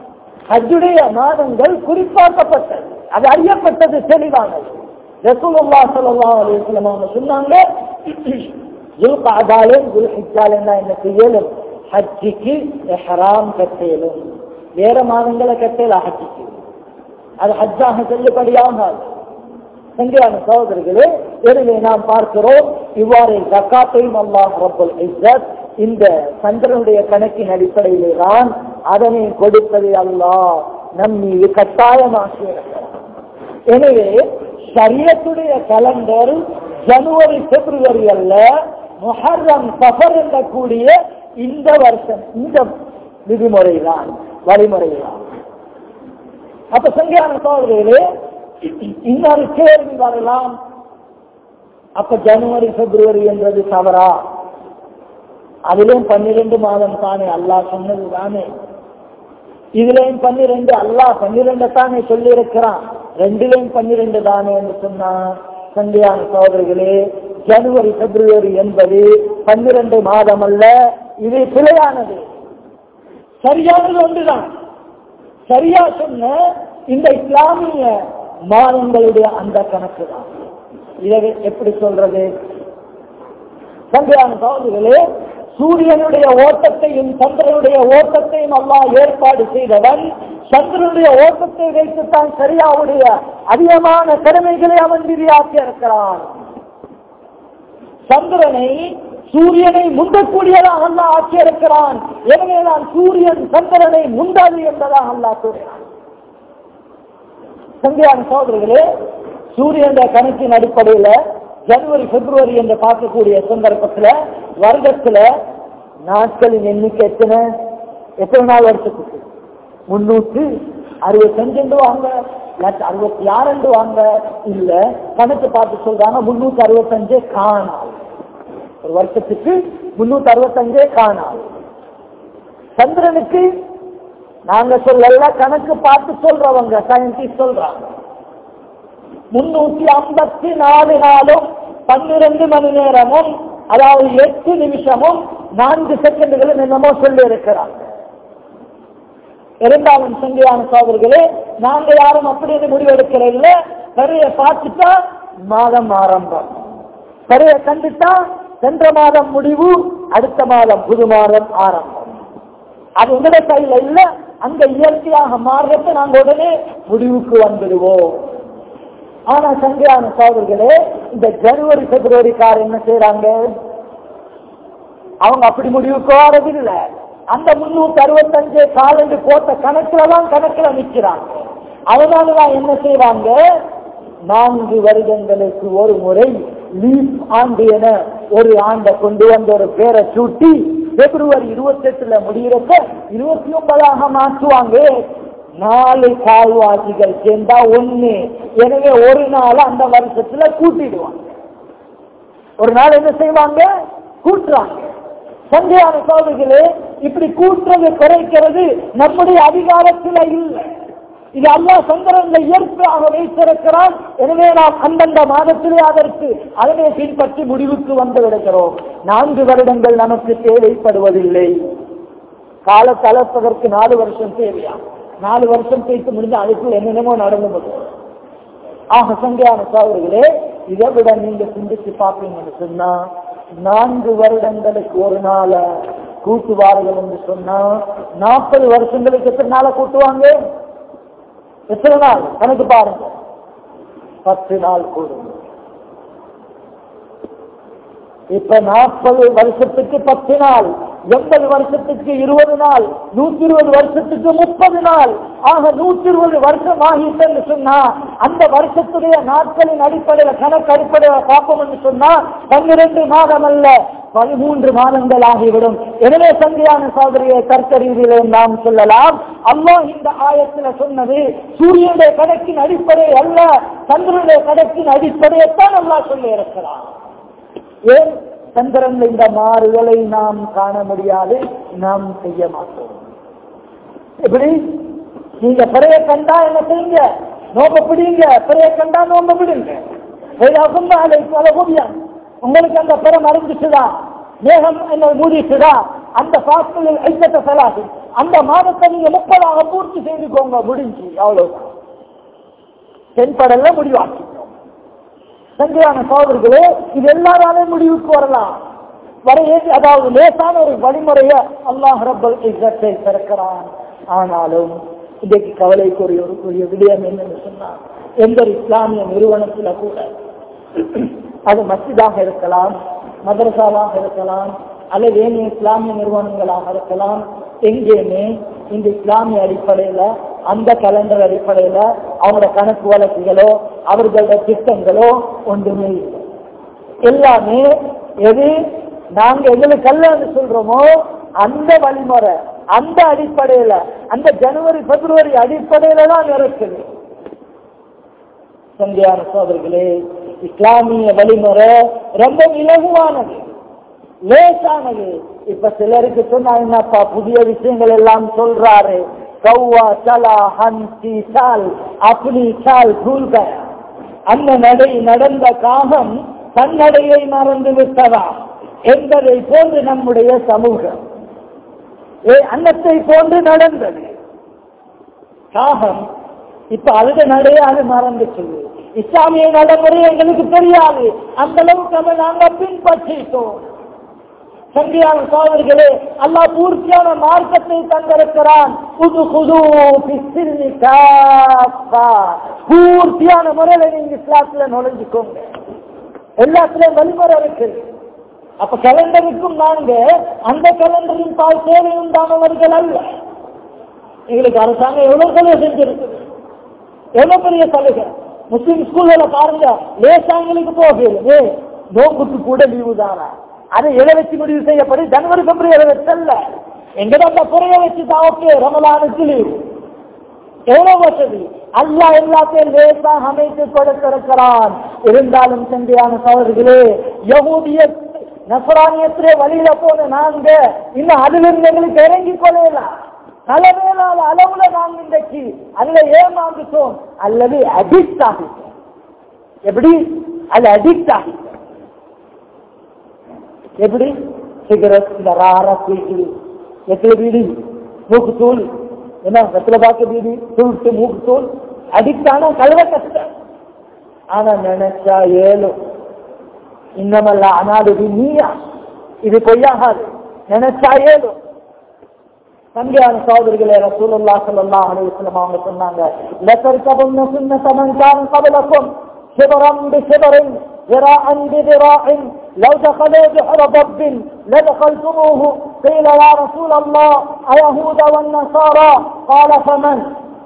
ஹஜ்ஜுடைய மாதங்கள் குறிப்பாக்கப்பட்டது அது அறியப்பட்டது தெளிவானது ரசூலுல்லா ஸல்லல்லாஹு அலைஹி வஸல்லம் அவங்க சொன்னாங்க ஜுல்காதாலும் ஜுல்ஹிஜ்ஜாலும் என்ன செய்யலும் ஹஜ்ஜிக்கு இஹ்ராம் கட்டேலும் வேற மாதங்களை கட்டல ஹஜ்ஜிக்கு அது ஹஜ்ஜாக செல்லுபடியாகாது சங்கியான சகோதரர்களே எனவே நாம் பார்க்கிறோம் இவ்வாறு ஜக்காத்தையும் அல்லாஹ் ரப்பல் இஸ்ஸத் இந்த சந்திரனுடைய கணக்கின் அடிப்படையிலே தான் அதனை கொடுப்பது அல்லாஹ் நம் மீது கட்டாயமாக்கி இருக்கிறார் எனவே சரியத்துடைய கலண்டர் ஜனவரி பிப்ரவரி அல்ல முஹர்ரம் சஃபர் கூடிய இந்த வருஷம் இந்த விதிமுறை தான் வழிமுறை தான் அப்ப சங்கியான சோதரிகளே இன்னொரு கேள்வி வரலாம் அப்ப ஜனவரி பிப்ரவரி என்றது தவறா அதிலும் பன்னிரண்டு மாதம் தானே அல்லாஹ் சொன்னது தானே இதுலயும் பன்னிரெண்டு அல்லாஹ் பன்னிரெண்டு தானே சொல்லி இருக்கிறான் ரெண்டுலயும் பன்னிரெண்டு தானே என்று சொன்னா சந்தையான சோதரிகளே ஜனவரி பிப்ரவரி என்பது பன்னிரண்டு மாதம் அல்ல இது பிழையானது சரியானது ஒன்றுதான் சரியா சொன்ன இந்த இஸ்லாமிய மாதங்களுடைய அந்த கணக்கு தான் இதை எப்படி சொல்றது சந்தையான சோதரிகளே சூரியனுடைய ஓட்டத்தையும் சந்திரனுடைய ஓட்டத்தையும் அல்லாஹ் ஏற்பாடு செய்தவன் சந்திரனுடைய ஓட்டத்தை வைத்துத்தான் சரியாவுடைய அதிகமான கடமைகளை அவன் விரியாக்கி இருக்கிறான் சந்திரனை சூரியனை முந்தக்கூடியதாக அல்லா ஆக்கி இருக்கிறான் எனவே நான் சூரியன் சந்திரனை முந்தாது என்பதாக அல்லா கூறினான் சந்தியான சோதரிகளே சூரியனுடைய கணக்கின் அடிப்படையில ஜனவரி பிப்ரவரி என்று பார்க்கக்கூடிய சந்தர்ப்பத்துல வருடத்துல நாட்களின் எண்ணிக்கை எத்தனை எத்தனை நாள் வருஷத்துக்கு முன்னூற்று அறுபத்தஞ்சு வாங்க அறுபத்தி ஆறு வாங்க இல்ல கணக்கு பார்த்து சொல்றாங்க முன்னூத்தி அறுபத்தஞ்சே காணால் ஒரு வருஷத்துக்கு முன்னூத்தி அறுபத்தஞ்சே காணால் சந்திரனுக்கு நாங்க சொல்லல கணக்கு பார்த்து சொல்றவங்க சயின்டிஸ்ட் சொல்றாங்க முன்னூத்தி ஐம்பத்தி நாலு நாளும் பன்னிரண்டு மணி நேரமும் அதாவது எட்டு நிமிஷமும் நான்கு செகண்டுகளும் என்னமோ சொல்லி இருக்கிறாங்க இரண்டாவது சங்கையான சோதர்களே நாங்க யாரும் அப்படின்னு முடிவெடுக்கிறதில்ல கரையை பார்த்துட்டா மாதம் ஆரம்பம் கரையை கண்டுட்டா சென்ற மாதம் முடிவு அடுத்த மாதம் புது மாதம் ஆரம்பம் அது உங்களோட கையில இல்ல அங்க இயற்கையாக மாறுறத நாங்க உடனே முடிவுக்கு வந்துடுவோம் ஆனா சங்கையான சோதர்களே இந்த ஜனவரி பிப்ரவரி கார் என்ன செய்யறாங்க அவங்க அப்படி முடிவுக்கு வரதில்லை அந்த முன்னூத்தி அறுபத்தஞ்சு காலண்டு போட்ட கணக்குல தான் கணக்குல நிக்கிறாங்க அதனாலதான் என்ன செய்வாங்க நான்கு வருடங்களுக்கு ஒரு முறை லீப் ஆண்டு என ஒரு ஆண்டை கொண்டு வந்து ஒரு பேரை சூட்டி பிப்ரவரி இருபத்தி எட்டுல முடிகிறப்ப இருபத்தி ஒன்பதாக மாற்றுவாங்க நாலு கால்வாசிகள் சேர்ந்தா ஒண்ணு எனவே ஒரு நாள் அந்த வருஷத்துல கூட்டிடுவாங்க ஒரு நாள் என்ன செய்வாங்க கூட்டுறாங்க சந்தையான சோதர்களே இப்படி கூட்டுறது குறைக்கிறது நம்முடைய அதிகாரத்தில் இல்லை இது அல்லா சந்திரன்ல இயற்கையாக வைத்திருக்கிறான் எனவே நாம் அந்தந்த மாதத்திலே அதற்கு அதனை பின்பற்றி முடிவுக்கு வந்து விடுகிறோம் நான்கு வருடங்கள் நமக்கு தேவைப்படுவதில்லை கால கலப்பதற்கு நாலு வருஷம் தேவையா நாலு வருஷம் தேய்த்து முடிஞ்சு அதுக்குள்ள என்னென்னமோ நடந்து முடியும் ஆக சங்கையான சோதர்களே இதை விட நீங்க சிந்திச்சு பார்ப்பீங்கன்னு சொன்னா நான்கு வருடங்களுக்கு ஒரு நாள கூட்டுவார்கள் என்று சொன்னா நாற்பது வருஷங்களுக்கு எத்தனை நாளை கூட்டுவாங்க எத்தனை நாள் கணக்கு பாருங்க பத்து நாள் கூடும் இப்ப நாற்பது வருஷத்துக்கு பத்து நாள் எண்பது வருஷத்துக்கு இருபது நாள் நூத்தி இருபது வருஷத்துக்கு முப்பது நாள் ஆக நூத்தி இருபது வருஷம் ஆகிட்டு சொன்னா அந்த வருஷத்துடைய நாட்களின் அடிப்படையில கணக்கு அடிப்படையில பார்ப்போம் என்று சொன்னா பன்னிரண்டு மாதம் அல்ல பதிமூன்று மாதங்கள் ஆகிவிடும் எனவே சங்கையான சோதரியை தர்க்க ரீதியிலே நாம் சொல்லலாம் அம்மா இந்த ஆயத்துல சொன்னது சூரியனுடைய கணக்கின் அடிப்படை அல்ல சந்திரனுடைய கணக்கின் அடிப்படையைத்தான் அல்லா சொல்லி இருக்கிறான் ஏன் சந்திரன் இந்த மாறுதலை நாம் காண முடியாது நாம் செய்ய மாட்டோம் எப்படி நீங்க பிறைய கண்டா என்ன செய்யுங்க நோம்ப பிடிங்க பிறைய கண்டா நோம்ப விடுங்க உங்களுக்கு அந்த பிற மறைஞ்சிச்சுதா மேகம் என்ன மூடிச்சுதா அந்த பாக்களில் ஐம்பத்த செலாது அந்த மாதத்தை நீங்க முப்பதாக பூர்த்தி செய்துக்கோங்க முடிஞ்சு அவ்வளவுதான் தென்படல முடிவாக்கிட்டோம் சங்கையான சோதர்களே இது எல்லாராலும் முடிவுக்கு வரலாம் வர ஏ- அதாவது லேசான ஒரு வழிமுறைய அல்லாஹ் ரப்பல் இஸ்ஸத்தை திறக்கிறான் ஆனாலும் இன்றைக்கு கவலைக்குரிய ஒரு கூடிய விடயம் என்னன்னு சொன்னா எந்த ஒரு இஸ்லாமிய நிறுவனத்துல கூட அது மஸ்ஜிதாக இருக்கலாம் மதரசாவாக இருக்கலாம் அல்லது ஏனைய இஸ்லாமிய நிறுவனங்களாக இருக்கலாம் எங்கேயுமே இந்த இஸ்லாமிய அடிப்படையில அந்த கலண்டர் அடிப்படையில அவங்களோட கணக்கு வழக்குகளோ அவர்களோட திட்டங்களோ ஒன்றுமே இல்லை எல்லாமே எது நாங்க எங்களுக்கு அல்லன்னு சொல்றோமோ அந்த வழிமுறை அந்த அடிப்படையில அந்த ஜனவரி பிப்ரவரி அடிப்படையில தான் இருக்குது சந்தியான சோதர்களே இஸ்லாமிய வழிமுறை ரொம்ப இலகுவானது லேசானது இப்ப சிலருக்கு சொன்னா என்னப்பா புதிய விஷயங்கள் எல்லாம் சொல்றாரு கௌவா சலா ஹன்சி சால் அப்னி சால் பூல் கயா அந்த நடை நடந்த காகம் தன்னடையை மறந்து விட்டதா என்பதை போன்று நம்முடைய சமூகம் ஏ அன்னத்தை போன்று நடந்தது காகம் இப்ப அழுத நடையை அது மறந்துச்சு இஸ்லாமிய நடைமுறை எங்களுக்கு தெரியாது அந்த அளவுக்கு அதை நாங்க பின்பற்றிட்டோம் சங்கியான சோதர்களே அல்லாஹ் பூர்த்தியான மார்க்கத்தை தந்திருக்கிறான் புது புது பிஸ்ஸில்னி காஃபா. பூர்த்தியான முறையில நீங்க இஸ்லாத்துல நுழைஞ்சுக்கோங்க எல்லாத்துலயும் வழிமுறை இருக்கு அப்ப கலண்டருக்கும் நாங்க அந்த கலண்டரின் பால் தேவை உண்டானவர்கள் அல்ல எங்களுக்கு அரசாங்கம் எவ்வளவு சலுகை செஞ்சிருக்குது எவ்வளவு பெரிய சலுகை முஸ்லிம் ஸ்கூல்ல பாருங்க லேசாங்களுக்கு போகல நோம்புக்கு கூட லீவு தானா அதை எதை வச்சு முடிவு செய்யப்படும் ஜனவரி பிப்ரவரி வச்சல்ல எங்கட அந்த குறைய வச்சு தான் ஓகே ரமலானுக்கு லீவு எவ்வளவு வசதி அல்லாஹ் எல்லாத்தையும் லேசாக அமைத்து கொடுத்திருக்கிறான் இருந்தாலும் சந்தையான சோதர்களே யகூதிய நசரானியத்திலே வழியில போன நாங்க இன்னும் அதிலிருந்து எங்களுக்கு இறங்கி கொள்ளலாம் தலைமையிலான அளவுல நாங்க இன்றைக்கு அதுல ஏமாந்துட்டோம் அல்லது அடிக்ட் ஆகிட்டோம் எப்படி அது அடிக்ட் ஆகிட்டோம் எப்படி சிகரெட் இந்த ராரா குயிக்குது எத்தனை பீடி மூக்கு தூள் என்ன வெத்தலை பாக்க பீடி துருட்டு மூக்கு தூள் அடிக்ட் ஆனா கழுவ கஷ்டம் ஆனா நினைச்சா ஏழும் இன்னமல்ல அனாது நீயா இது பொய்யாகாது நினைச்சா ஏழும் தம்பியான சகோதரிகளே ரசூலுல்லாஹ் ஸல்லல்லாஹு அலைஹி வஸல்லம் அவங்க சொன்னாங்க லதர்கபுன்ன சுன்னத மன் கான قبلكم شبرا بشبر ذراعا بذراع لو دخلوا بحر ضب لدخلتموه قيل يا رسول الله أيهود والنصارى قال فمن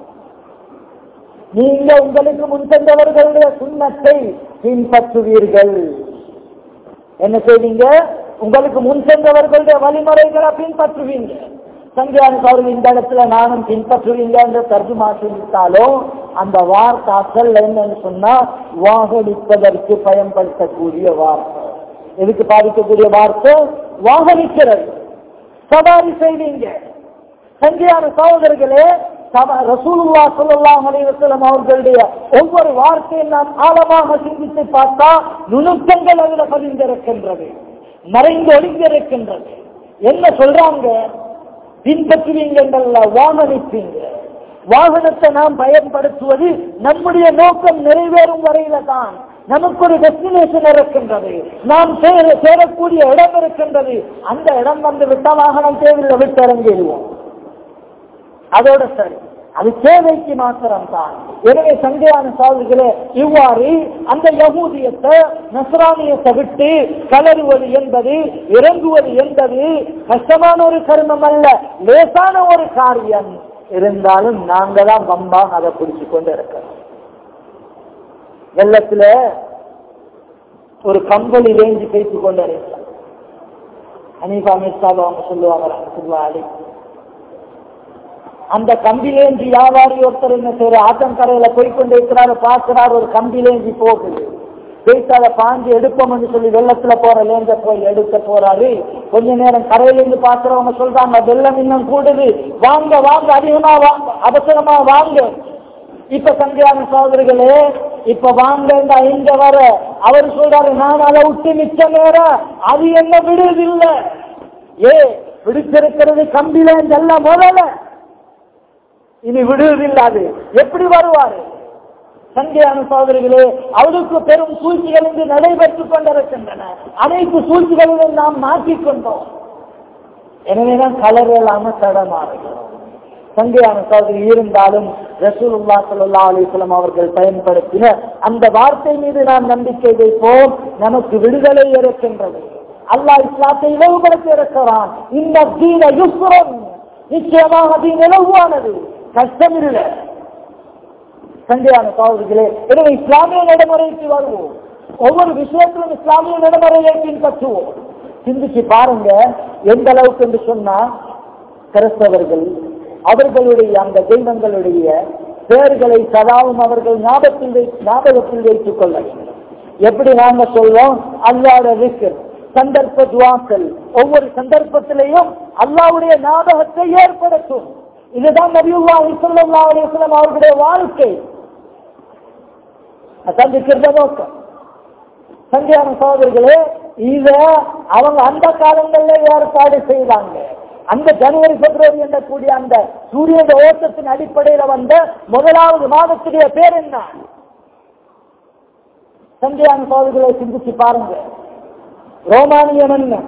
நீங்க உங்களுக்கு முன் சென்றவர்களுடைய சுண்ணத்தை பின்பற்றுவீர்கள் என்ன செய்வீங்க உங்களுக்கு முன் சென்றவர்களுடைய வழிமுறைகளை பின்பற்றுவீங்க சங்கியான அவர்கள் இந்த இடத்துல நானும் பின்பற்றுவீங்க என்று தர்ஜுமா சொல்லிட்டாலும் அந்த வார்த்தை அசல் என்னன்னு சொன்னா வாகனிப்பதற்கு பயன்படுத்தக்கூடிய வார்த்தை எதுக்கு பாதிக்கக்கூடிய வார்த்தை வாகனிக்கிறது சவாரி செய்வீங்க சங்கியான சகோதரர்களே சப- ரசூலுல்லா ஸல்லல்லாஹு அலைஹி வஸல்லம் அவர்களுடைய ஒவ்வொரு வார்த்தையும் நாம் ஆழமாக சிந்தித்து பார்த்தா நுணுக்கங்கள் அதில் பதிந்திருக்கின்றது மறைந்து ஒளிந்திருக்கின்றது என்ன சொல்றாங்க பின்பற்றுவீங்கன்றல்ல வாகனிப்பீங்க வாகனத்தை நாம் பயன்படுத்துவது நம்முடைய நோக்கம் நிறைவேறும் வரையில தான் நமக்கு ஒரு டெஸ்டினேஷன் இருக்கின்றது நாம் சேர சேரக்கூடிய இடம் இருக்கின்றது அந்த இடம் வந்து விட்டால் வாகனம் தேவையில்லை விட்டு இறங்கிடுவோம் அதோட சரி அது சேவைக்கு மாத்திரம் தான் எனவே சங்கையான சாதுகளே இவ்வாறு அந்த யகூதியத்தை நசரானியத்தை விட்டு கலருவது என்பது இறங்குவது என்பது கஷ்டமான ஒரு கர்மம் அல்ல லேசான ஒரு காரியம் இருந்தாலும் நாங்க தான் வம்பாக அதை பிடிச்சு கொண்டு இருக்கிறோம் வெள்ளத்துல ஒரு கம்பளி ரேஞ்சு பேசிக் கொண்டு இருக்கிறோம் அனீஃபா மிர்சாப் அவங்க சொல்லுவாங்க ரஹ்மத்துல்லாஹி அலைஹி. அந்த கம்பிலேஞ்சி வியாபாரி ஒருத்தர் என்ன செய்யற ஆத்தங்கரையில போய் கொண்டு இருக்கிறாரு பார்க்கிறார் ஒரு கம்பிலேஞ்சி போகுது போயிட்டு அதை பாஞ்சு எடுப்போம்னு சொல்லி வெள்ளத்துல போற லேஞ்ச போய் எடுக்க போறாரு கொஞ்ச நேரம் கரையில இருந்து பாக்குறவங்க சொல்றாங்க வெள்ளம் இன்னும் கூடுது வாங்க வாங்க அதிகமா வாங்க அவசரமா வாங்க இப்ப சந்தியான சோதரிகளே இப்ப வாங்க இங்க வர அவர் சொல்றாரு நான் அதை விட்டு மிச்ச நேரம் அது என்ன விடுதில்லை ஏ பிடிச்சிருக்கிறது கம்பில அல்ல முதல்ல இனி விடுவதில்லாது எப்படி வருவாரு சங்கையான சோதரிகளே அவருக்கு பெரும் சூழ்ச்சிகள் இங்கு நடைபெற்றுக் கொண்டிருக்கின்றன அனைத்து சூழ்ச்சிகளிலும் நாம் மாற்றிக் கொண்டோம் எனவேதான் கலர் இல்லாம தடமாறுகிறோம் சங்கையான சோதரி இருந்தாலும் ரசூலுல்லா சல்லா அலிஸ்லாம் அவர்கள் பயன்படுத்தின அந்த வார்த்தை மீது நாம் நம்பிக்கை வைப்போம் நமக்கு விடுதலை இருக்கின்றது அல்லாஹ் இஸ்லாத்தை இலவுபடுத்தி இருக்கிறான் இந்த தீன யுஸ்ரம் நிச்சயமாக தீன் இலகுவானது கஷ்டம் இல்லை சங்கையான சோதரிகளே எனவே இஸ்லாமிய நடைமுறைக்கு வருவோம் ஒவ்வொரு விஷயத்திலும் இஸ்லாமிய நடைமுறையை பின்பற்றுவோம் சிந்திச்சு பாருங்க எந்த அளவுக்கு என்று சொன்னா கிறிஸ்தவர்கள் அவர்களுடைய அந்த தெய்வங்களுடைய பெயர்களை சதாவும் அவர்கள் ஞாபகத்தில் வை ஞாபகத்தில் வைத்துக் கொள்ள வேண்டும் எப்படி நாங்க சொல்வோம் அல்லாட விக்கர் சந்தர்ப்ப துவாக்கள் ஒவ்வொரு சந்தர்ப்பத்திலையும் அல்லாவுடைய ஞாபகத்தை ஏற்படுத்தும் இதுதான் நபியுல்லாஹி ஸல்லல்லாஹு அலைஹி வஸல்லம் அவர்களுடைய வாழ்க்கை அதான் விக்கிறத நோக்கம் சங்கியான சகோதரர்களே இத அவங்க அந்த காலங்கள்ல ஏற்பாடு செய்தாங்க அந்த ஜனவரி பிப்ரவரி என்றக்கூடிய அந்த சூரிய ஓட்டத்தின் அடிப்படையில வந்த முதலாவது மாதத்துடைய பேர் என்ன சங்கியான சகோதரர்களை சிந்திச்சு பாருங்க ரோமானியம் என்ன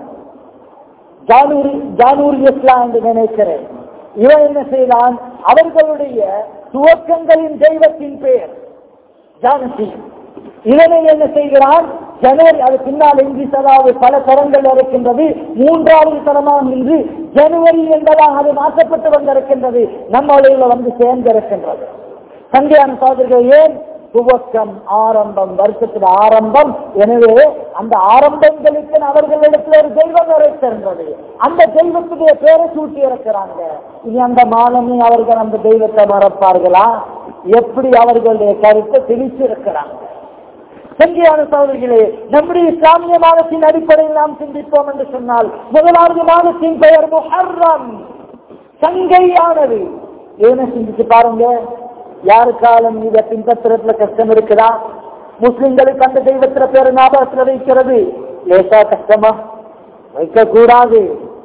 ஜானூரி ஜானூரி இஸ்லாம் என்று நினைக்கிறேன் இவன் என்ன செய்தான் அவர்களுடைய துவக்கங்களின் தெய்வத்தின் பெயர் ஜானசி இதனை என்ன செய்கிறான் ஜனவரி அது பின்னால் இங்கிலீஷ் அதாவது பல தரங்கள் இருக்கின்றது மூன்றாவது தரமாக இன்று ஜனவரி என்பதாக அது மாற்றப்பட்டு வந்திருக்கின்றது நம்ம வழியில வந்து சேர்ந்திருக்கின்றது சங்கையான சோதரிகள் ஏன் துவக்கம் ஆரம்பம் வருஷத்துல ஆரம்பம் எனவே அந்த ஆரம்பங்களுக்கு அவர்களிடத்தில் ஒரு தெய்வம் இருக்கின்றது அந்த தெய்வத்துடைய பேரை சூட்டி இருக்கிறாங்க இனி அந்த மாலமே அவர்கள் அந்த தெய்வத்தை மறப்பார்களா எப்படி அவர்களுடைய கருத்தை திணிச்சு இருக்கிறாங்க சங்கியான சகோதரிகளே நம்முடைய இஸ்லாமிய மாதத்தின் அடிப்படையில் நாம் சிந்திப்போம் என்று சொன்னால் முதலாவது மாதத்தின் பெயர் முஹர்ரம் சங்கையானது ஏன சிந்திச்சு பாருங்க யாருக்காலும் இதை பின்பற்றுறதுல கஷ்டம் இருக்குதா முஸ்லிம்களுக்கு அந்த தெய்வத்திர பேர் ஞாபகத்துல வைக்கிறது லேசா கஷ்டமா வைக்க கூடாது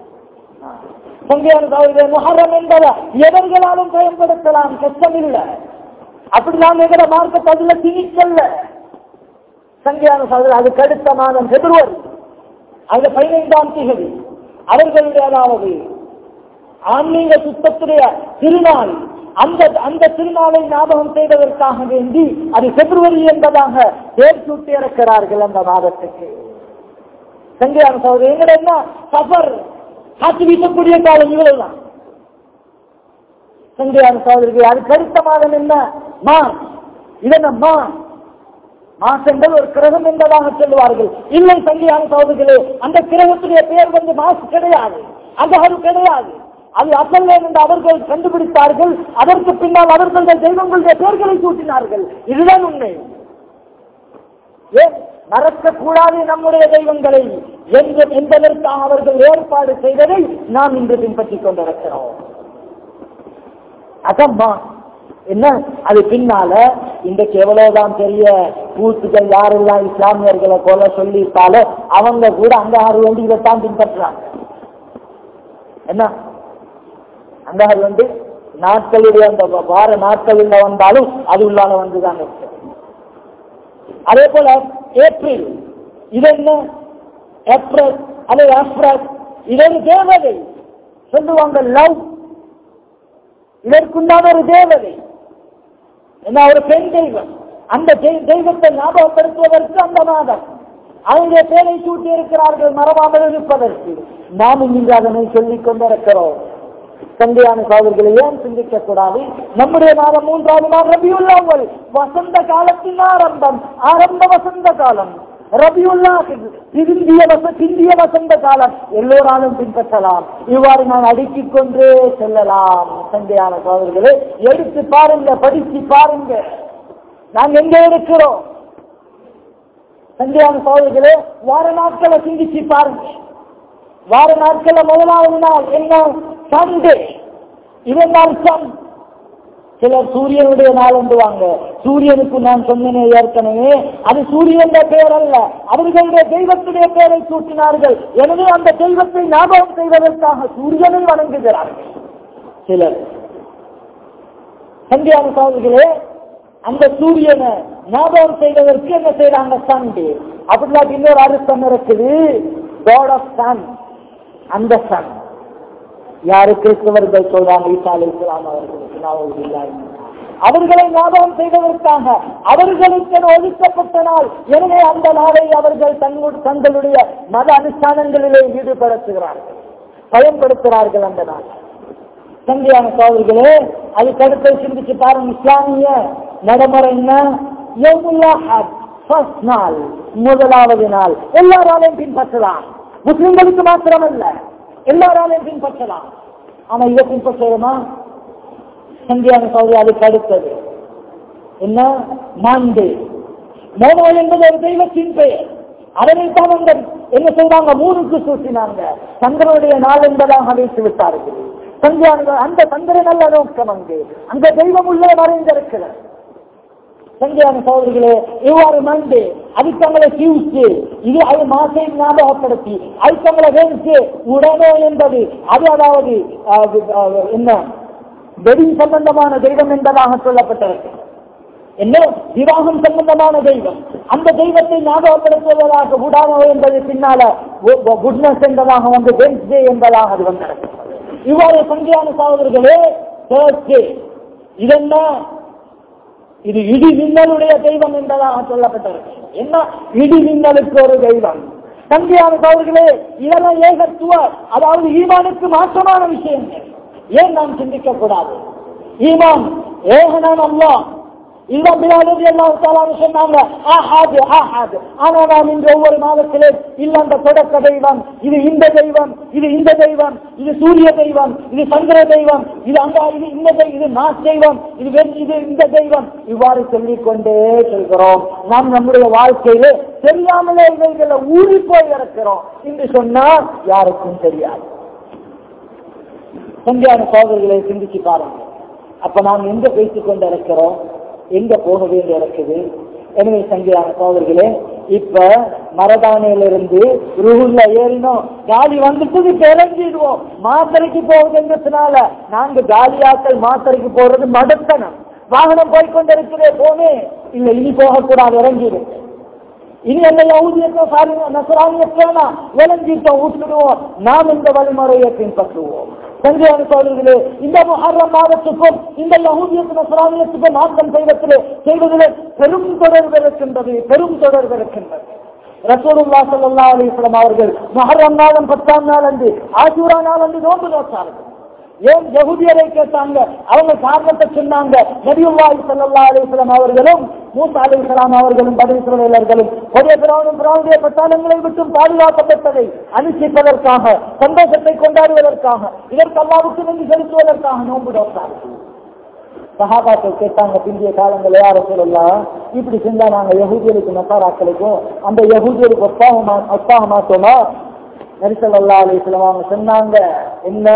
சங்கையான சகோதரிகளே முஹர்ரம் என்பதை எவர்களாலும் பயன்படுத்தலாம் கஷ்டம் இல்லை அப்படி நாம் எங்கட மார்க்கத்தை அதுல திணிக்கல்ல சங்கையான சகோதரர் அதுக்கு அடுத்த மாதம் பிப்ரவரி அது பதினைந்தாம் தேதி அவர்களுடைய அதாவது ஆன்மீக சுத்தத்துடைய திருநாள் அந்த அந்த திருநாளை ஞாபகம் செய்வதற்காக வேண்டி அது பிப்ரவரி என்பதாக பேர் சூட்டி இருக்கிறார்கள் அந்த மாதத்துக்கு சங்கையான சகோதரர் எங்கட என்ன சஃபர் காற்று வீசக்கூடிய காலம் இவ்வளவுதான் சங்கையான சகோதரிகள் அதுக்கு அடுத்த மாதம் என்ன மா இதென்ன மா மாஸ் என்பது ஒரு கிரகம் என்பதாக சொல்லுவார்கள் இல்லை சங்கியான சகோதரிகளே அந்த கிரகத்துடைய பெயர் வந்து மாசு கிடையாது அகரு கிடையாது அது அசல் என்று அவர்கள் கண்டுபிடித்தார்கள் அதற்கு பின்னால் அவர்களுடைய தெய்வங்களுடைய பெயர்களை சூட்டினார்கள் இதுதான் உண்மை ஏன் மறக்கக்கூடாது நம்முடைய தெய்வங்களை எந்த என்பதற்காக அவர்கள் ஏற்பாடு செய்ததை நாம் இன்று பின்பற்றிக் கொண்டிருக்கிறோம் அதம்மா என்ன அது பின்னால இன்றைக்கு எவ்வளவுதான் பெரிய கூத்துக்கள் யாரெல்லாம் இஸ்லாமியர்களை போல சொல்லிட்டாலும் அவங்க கூட அந்த ஆறு வேண்டி இதைத்தான் பின்பற்றுறாங்க என்ன அந்த ஆறு வந்து நாட்களுடைய அந்த வார நாட்களில் வந்தாலும் அது உள்ளால வந்துதான் இருக்கு அதே போல ஏப்ரல் இது என்ன ஏப்ரல் அல்லது ஏப்ரல் இது ஒரு தேவதை சொல்லுவாங்க லவ் இதற்குண்டான ஒரு தேவதை என்ன ஒரு பெண் தெய்வம் அந்த தெய்- தெய்வத்தை ஞாபகப்படுத்துவதற்கு அந்த மாதம் அவங்க பேரை சூட்டி இருக்கிறார்கள் மறவாமல் இருப்பதற்கு நாமும் இங்கு அதனை சொல்லிக் கொண்டிருக்கிறோம் சந்தையான சோதர்களை ஏன் சிந்திக்க கூடாது நம்முடைய மாதம் மூன்றாவது மாதம் ரபியுல்லாவல் வசந்த காலத்தின் ஆரம்பம் ஆரம்ப வசந்த காலம் ரபியுல்லா திருந்திய வச திருந்திய வசந்த காலம் எல்லோராலும் பின்பற்றலாம் இவ்வாறு நான் அடுக்கிக் கொண்டே செல்லலாம் சந்தையான சோதர்களே எடுத்து பாருங்க படிச்சு பாருங்க நாங்க எங்க இருக்கிறோம் சந்தையான சோதர்களே வார நாட்களை சிந்திச்சு பாருங்க வார நாட்கள முதலாவது நாள் என்ன சண்டே இதன் நாள் சம் சிலர் சூரியனுடைய நாள் என்றுவாங்க சூரியனுக்கு நான் சொன்னேனே ஏற்கனவே அது சூரியன் பெயர் அல்ல அவர்களுடைய தெய்வத்துடைய பெயரை சூட்டினார்கள் எனவே அந்த தெய்வத்தை ஞாபகம் செய்வதற்காக சூரியனை வணங்குகிறார்கள் சிலர் சந்தியான சோதர்களே அந்த சூரியனை ஞாபகம் செய்வதற்கு என்ன செய்யறாங்க சண்டே அப்படிலாம் இன்னொரு அர்த்தம் இருக்குது காட் ஆஃப் சன் அந்த சன் யாரு கிறிஸ்தவர்கள் சொல்றாங்க ஈசா அலி இஸ்லாம் அவர்களுக்கு ஞாபகம் இல்லை. அவர்களை ஞாபகம் செய்வதற்காக அவர்களுக்கு ஒதுக்கப்பட்ட நாள் எனவே அந்த நாளை அவர்கள் தங்கு- தங்களுடைய மத அனுஷ்டானங்களிலே ஈடுபடுத்துகிறார்கள் பயன்படுத்துகிறார்கள் அந்த நாள் சந்தியான சோதர்களே அதுக்கு அடுத்து சிந்திச்சு பாருங்க இஸ்லாமிய நடைமுறை என்ன யௌமுல் அஹத், first நாள் முதலாவது நாள் எல்லாராலையும் பின்பற்றலாம் முஸ்லிம்களுக்கு மாத்திரமல்ல எல்லாராலையும் பின்பற்றலாம் ஆனா இதை பின்பற்றுமா சந்தியான சோதரி அதுக்கு அடுத்தது என்ன மாண்டு மோனோ என்பது ஒரு தெய்வத்தின் பெயர் அதனைத்தான் அந்த என்ன செய்வாங்க மூணுக்கு சூட்டினாங்க சந்திரனுடைய நாள் என்பதாக வைத்து விட்டார்கள் சந்தியான அந்த சந்திரன் நல்ல நோக்கம் அங்கு அந்த தெய்வம் உள்ளே மறைந்திருக்கிறது சந்தியான சோதரிகளே இவ்வாறு மண்டு அதுக்கங்களை கியூச்சு இது அது மாசை ஞாபகப்படுத்தி அதுக்கங்களை வெறுத்து உடனே என்பது அது அதாவது அது, அது, என்ன வெடி சம்பந்தமான தெய்வம் என்பதாக சொல்லப்பட்டிருக்கு என்ன விவாகம் சம்பந்தமான தெய்வம் அந்த தெய்வத்தை ஞாபகப்படுத்துவதாக உடாமோ என்பது பின்னால குட்னஸ் என்பதாக வந்து வென்ஸ்டே என்பதாக அது வந்திருக்கு இவ்வாறு சங்கியான சகோதரர்களே தேர்ஸ்டே இதென்ன இது இடி மின்னலுடைய தெய்வம் என்பதாக சொல்லப்பட்டிருக்கு என்ன இடி மின்னலுக்கு ஒரு தெய்வம் சங்கியான சகோதரர்களே இதெல்லாம் ஏகத்துவ அதாவது ஈமானுக்கு மாற்றமான விஷயங்கள் ஏன் நாம் சிந்திக்க கூடாது ஈமான் ஏகனான் அல்லாஹ் இதுதான் பிலாலதி எல்லாம் சொன்னாங்க ஆஹாது ஆஹாது ஆனா நாம் இன்று ஒவ்வொரு மாதத்திலே இல்ல அந்த தொடக்க தெய்வம் இது இந்த தெய்வம் இது இந்த தெய்வம் இது சூரிய தெய்வம் இது சந்திர தெய்வம் இது அந்த இது இந்த தெய்வம் இது மாஸ் தெய்வம் இது வெண்- இது இந்த தெய்வம் இவ்வாறு சொல்லிக் கொண்டே செல்கிறோம் நாம் நம்முடைய வாழ்க்கையிலே தெரியாமலே இவைகளை ஊறி போய் இருக்கிறோம் என்று சொன்னா யாருக்கும் தெரியாது சந்தியான சோதரிகளை சிந்திச்சு பாருங்க அப்ப நாம் எங்க பேசிக் கொண்டு இருக்கிறோம் எங்க போக வேண்டி இருக்குது எனவே சங்கியான சோதரிகளே இப்ப மரதானையிலிருந்து ருகுல்ல ஏறினோம் காலி வந்துட்டு இறங்கிடுவோம் மாத்திரைக்கு போகுதுன்றதுனால நாங்க காலியாக்கள் மாத்திரைக்கு போறது மடத்தனம் வாகனம் போய்கொண்டிருக்கிறே போமே இல்ல இனி போகக்கூடாது இறங்கிடும் இனி அந்த யகுதியத்தை சாரி நசராணியத்தேனா விளங்கிட்டோம் விட்டுடுவோம் நாம் இந்த வழிமுறையை பின்பற்றுவோம் சந்தியான சோதரிகளே இந்த முஹர்ரம் மாதத்துக்கும் இந்த யகுதியத்து நசராணியத்துக்கும் மாற்றம் செய்வதிலே செய்வதிலே பெரும் தொடர்பு இருக்கின்றது பெரும் தொடர்பு இருக்கின்றது ரசூலுல்லா ஸல்லல்லாஹு அலைஹி வஸல்லம் அவர்கள் முஹர்ரம் மாதம் பத்தாம் நாள் அன்று ஆசூரா நாள் அன்று நோன்பு நோட்டார்கள் ஏன் யகுதியரை கேட்டாங்க அவங்க காரணத்தை சொன்னாங்க நபியுல்லாஹி ஸல்லல்லாஹு அலைஹி வஸல்லம் அவர்களும் மூசா அலைஹிஸ்ஸலாம் அவர்களும் பனி இஸ்ரவேலர்களும் கொடிய பிறவனும் பிறவுடைய பட்டாளங்களை விட்டும் பாதுகாக்கப்பட்டதை அனுஷ்டிப்பதற்காக சந்தோஷத்தை கொண்டாடுவதற்காக இதற்கு அல்லாவுக்கு நன்றி செலுத்துவதற்காக நோன்பு நோட்டார்கள் சஹாபாக்கள் கேட்டாங்க பிந்திய காலங்கள் யார சொல்லலாம் இப்படி செஞ்சா நாங்க யகுதியலுக்கு நசாராக்களுக்கும் அந்த யகுதியலுக்கு ஒப்பாக ஒப்பாக மாட்டோமா நரிசல்லா அலிஸ்லாம் அவங்க சொன்னாங்க என்ன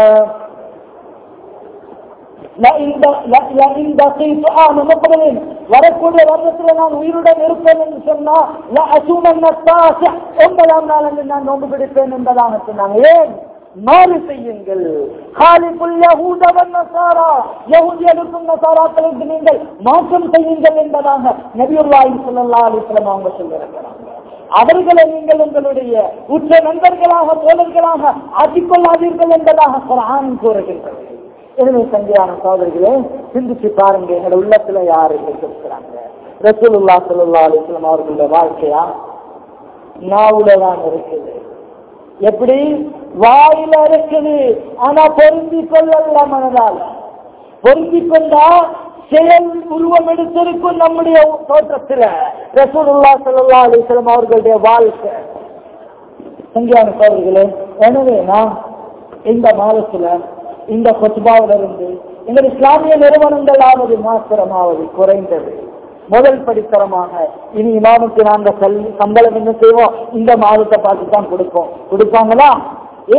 لئن ب- ل- لئن بقيت عام مقبل வரக்கூடிய வருடத்துல நான் உயிருடன் இருப்பேன் என்று சொன்னா ல அசூமன் நத்தாசி ஒன்பதாம் நாள் என்று நான் நோன்பு பிடிப்பேன் என்பதாக சொன்னாங்க ஏன் மாறு செய்யுங்கள் காலிக்குள் யகூதவன் நசாரா யகூதியனுக்கும் நசாராக்களுக்கு நீங்கள் மாற்றம் செய்யுங்கள் என்பதாக நபியுல்லாஹி ஸல்லல்லாஹு அலைஹி வஸல்லம் அவங்க சொல்லியிருக்கிறாங்க அவர்களை நீங்கள் உங்களுடைய உற்ற நண்பர்களாக தோழர்களாக ஆக்கிக்கொள்ளாதீர்கள் என்பதாக குர்ஆன் கூறுகின்றது எனவே சங்கியான சோதரிகளே சிந்திச்சு பாருங்க எங்களோட உள்ளத்துல யாரு இருக்கிறாங்க ரசூலுல்லா ஸல்லல்லாஹு அலைஹி வஸல்லம் அவர்களுடைய வாழ்க்கையா நாவுல தான் இருக்குது எப்படி வாயில இருக்குது ஆனா பொருந்தி கொள்ளல மனதால பொருந்தி கொண்டா செயல் உருவம் எடுத்திருக்கும் நம்முடைய தோற்றத்துல ரசூலுல்லா ஸல்லல்லாஹு அலைஹி வஸல்லம் அவர்களுடைய வாழ்க்கை சங்கியான சோதரிகளே எனவே நாம் இந்த மாதத்துல இந்த கொத்துபாவில இருந்து எங்கள் இஸ்லாமிய நிறுவனங்களாவது மாத்திரமாவது குறைந்தது முதல் படித்தரமாக இனி இமாமுக்கு நாங்கள் கல்வி சம்பளம் என்ன செய்வோம் இந்த மாதத்தை பார்த்து தான் கொடுப்போம் கொடுப்பாங்களா ஏன்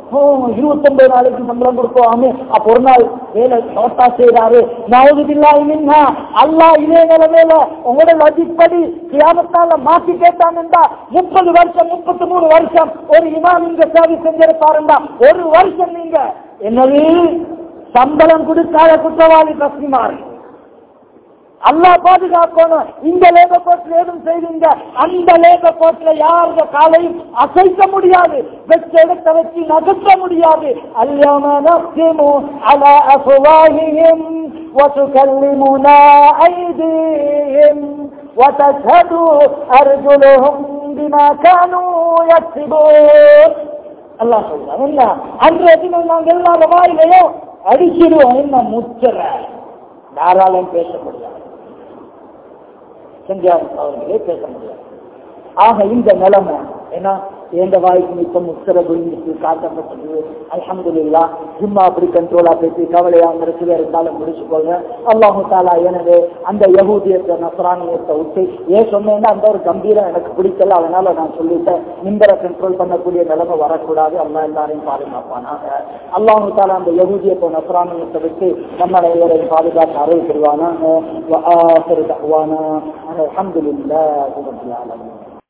ஓ இருபத்தொன்பது நாளைக்கு சம்பளம் கொடுப்போமே அப்ப ஒரு நாள் வேலை நோட்டா செய்யறாரு நவதுபில்லா இல்லைன்னா அல்லா இதே நிலைமையில உங்களோட லஜிப்படி கியாமத்தால மாத்தி கேட்டாங்கண்டா முப்பது வருஷம் முப்பத்தி மூணு வருஷம் ஒரு இமாம் இங்க சேவை செஞ்சிருப்பாருண்டா ஒரு வருஷம் நீங்க என்னது சம்பளம் கொடுக்காத குற்றவாளி தஸ்மிமாறு அல்லா பாதுகாக்கணும் இந்த லேபர் கோர்ட்ல ஏதும் செய்வீங்க அந்த லேபர் கோர்ட்ல யாருடைய காலையும் அசைக்க முடியாது வெச்ச இடத்தை வச்சு நகர்த்த முடியாது அல்யாம நஸ்திமு அலா அஃப்வாஹிஹிம் وتكلمنا أيديهم وتشهد أرجلهم بما كانوا يكسبون அல்லாஹ் சொல்றான் என்ன அன்றைய தினம் நாங்கள் எல்லாரும் வாயிலையும் அடிச்சிடுவோம் என்ன முச்சர யாராலும் பேச முடியாது செஞ்சார் அவர்களே பேச முடியாது ஆக இந்த நிலைமை ஏன்னா எந்த வாய்ப்பு நித்தம் உத்தரவு காட்டப்பட்டது அல்ஹம்துலில்லா ஜும்மா அப்படி கண்ட்ரோலா பேசி கவலையா இருக்குது இருந்தாலும் முடிச்சுக்கோங்க அல்லாஹு தாலா எனவே அந்த யகூதியத்தை நசரானியத்தை விட்டு ஏன் சொன்னேன்னா அந்த ஒரு கம்பீரம் எனக்கு பிடிக்கல அதனால நான் சொல்லிட்டேன் நிம்பரை கண்ட்ரோல் பண்ணக்கூடிய நிலைமை வரக்கூடாது அல்லா எல்லாரையும் பாதுகாப்பானாக அல்லாஹு தாலா அந்த யகூதியத்தை நசரானியத்தை விட்டு நம்ம எல்லாரையும் பாதுகாத்து அருள் புரிவானா அல்ஹம்துலில்லாஹி ரப்பில் ஆலமீன்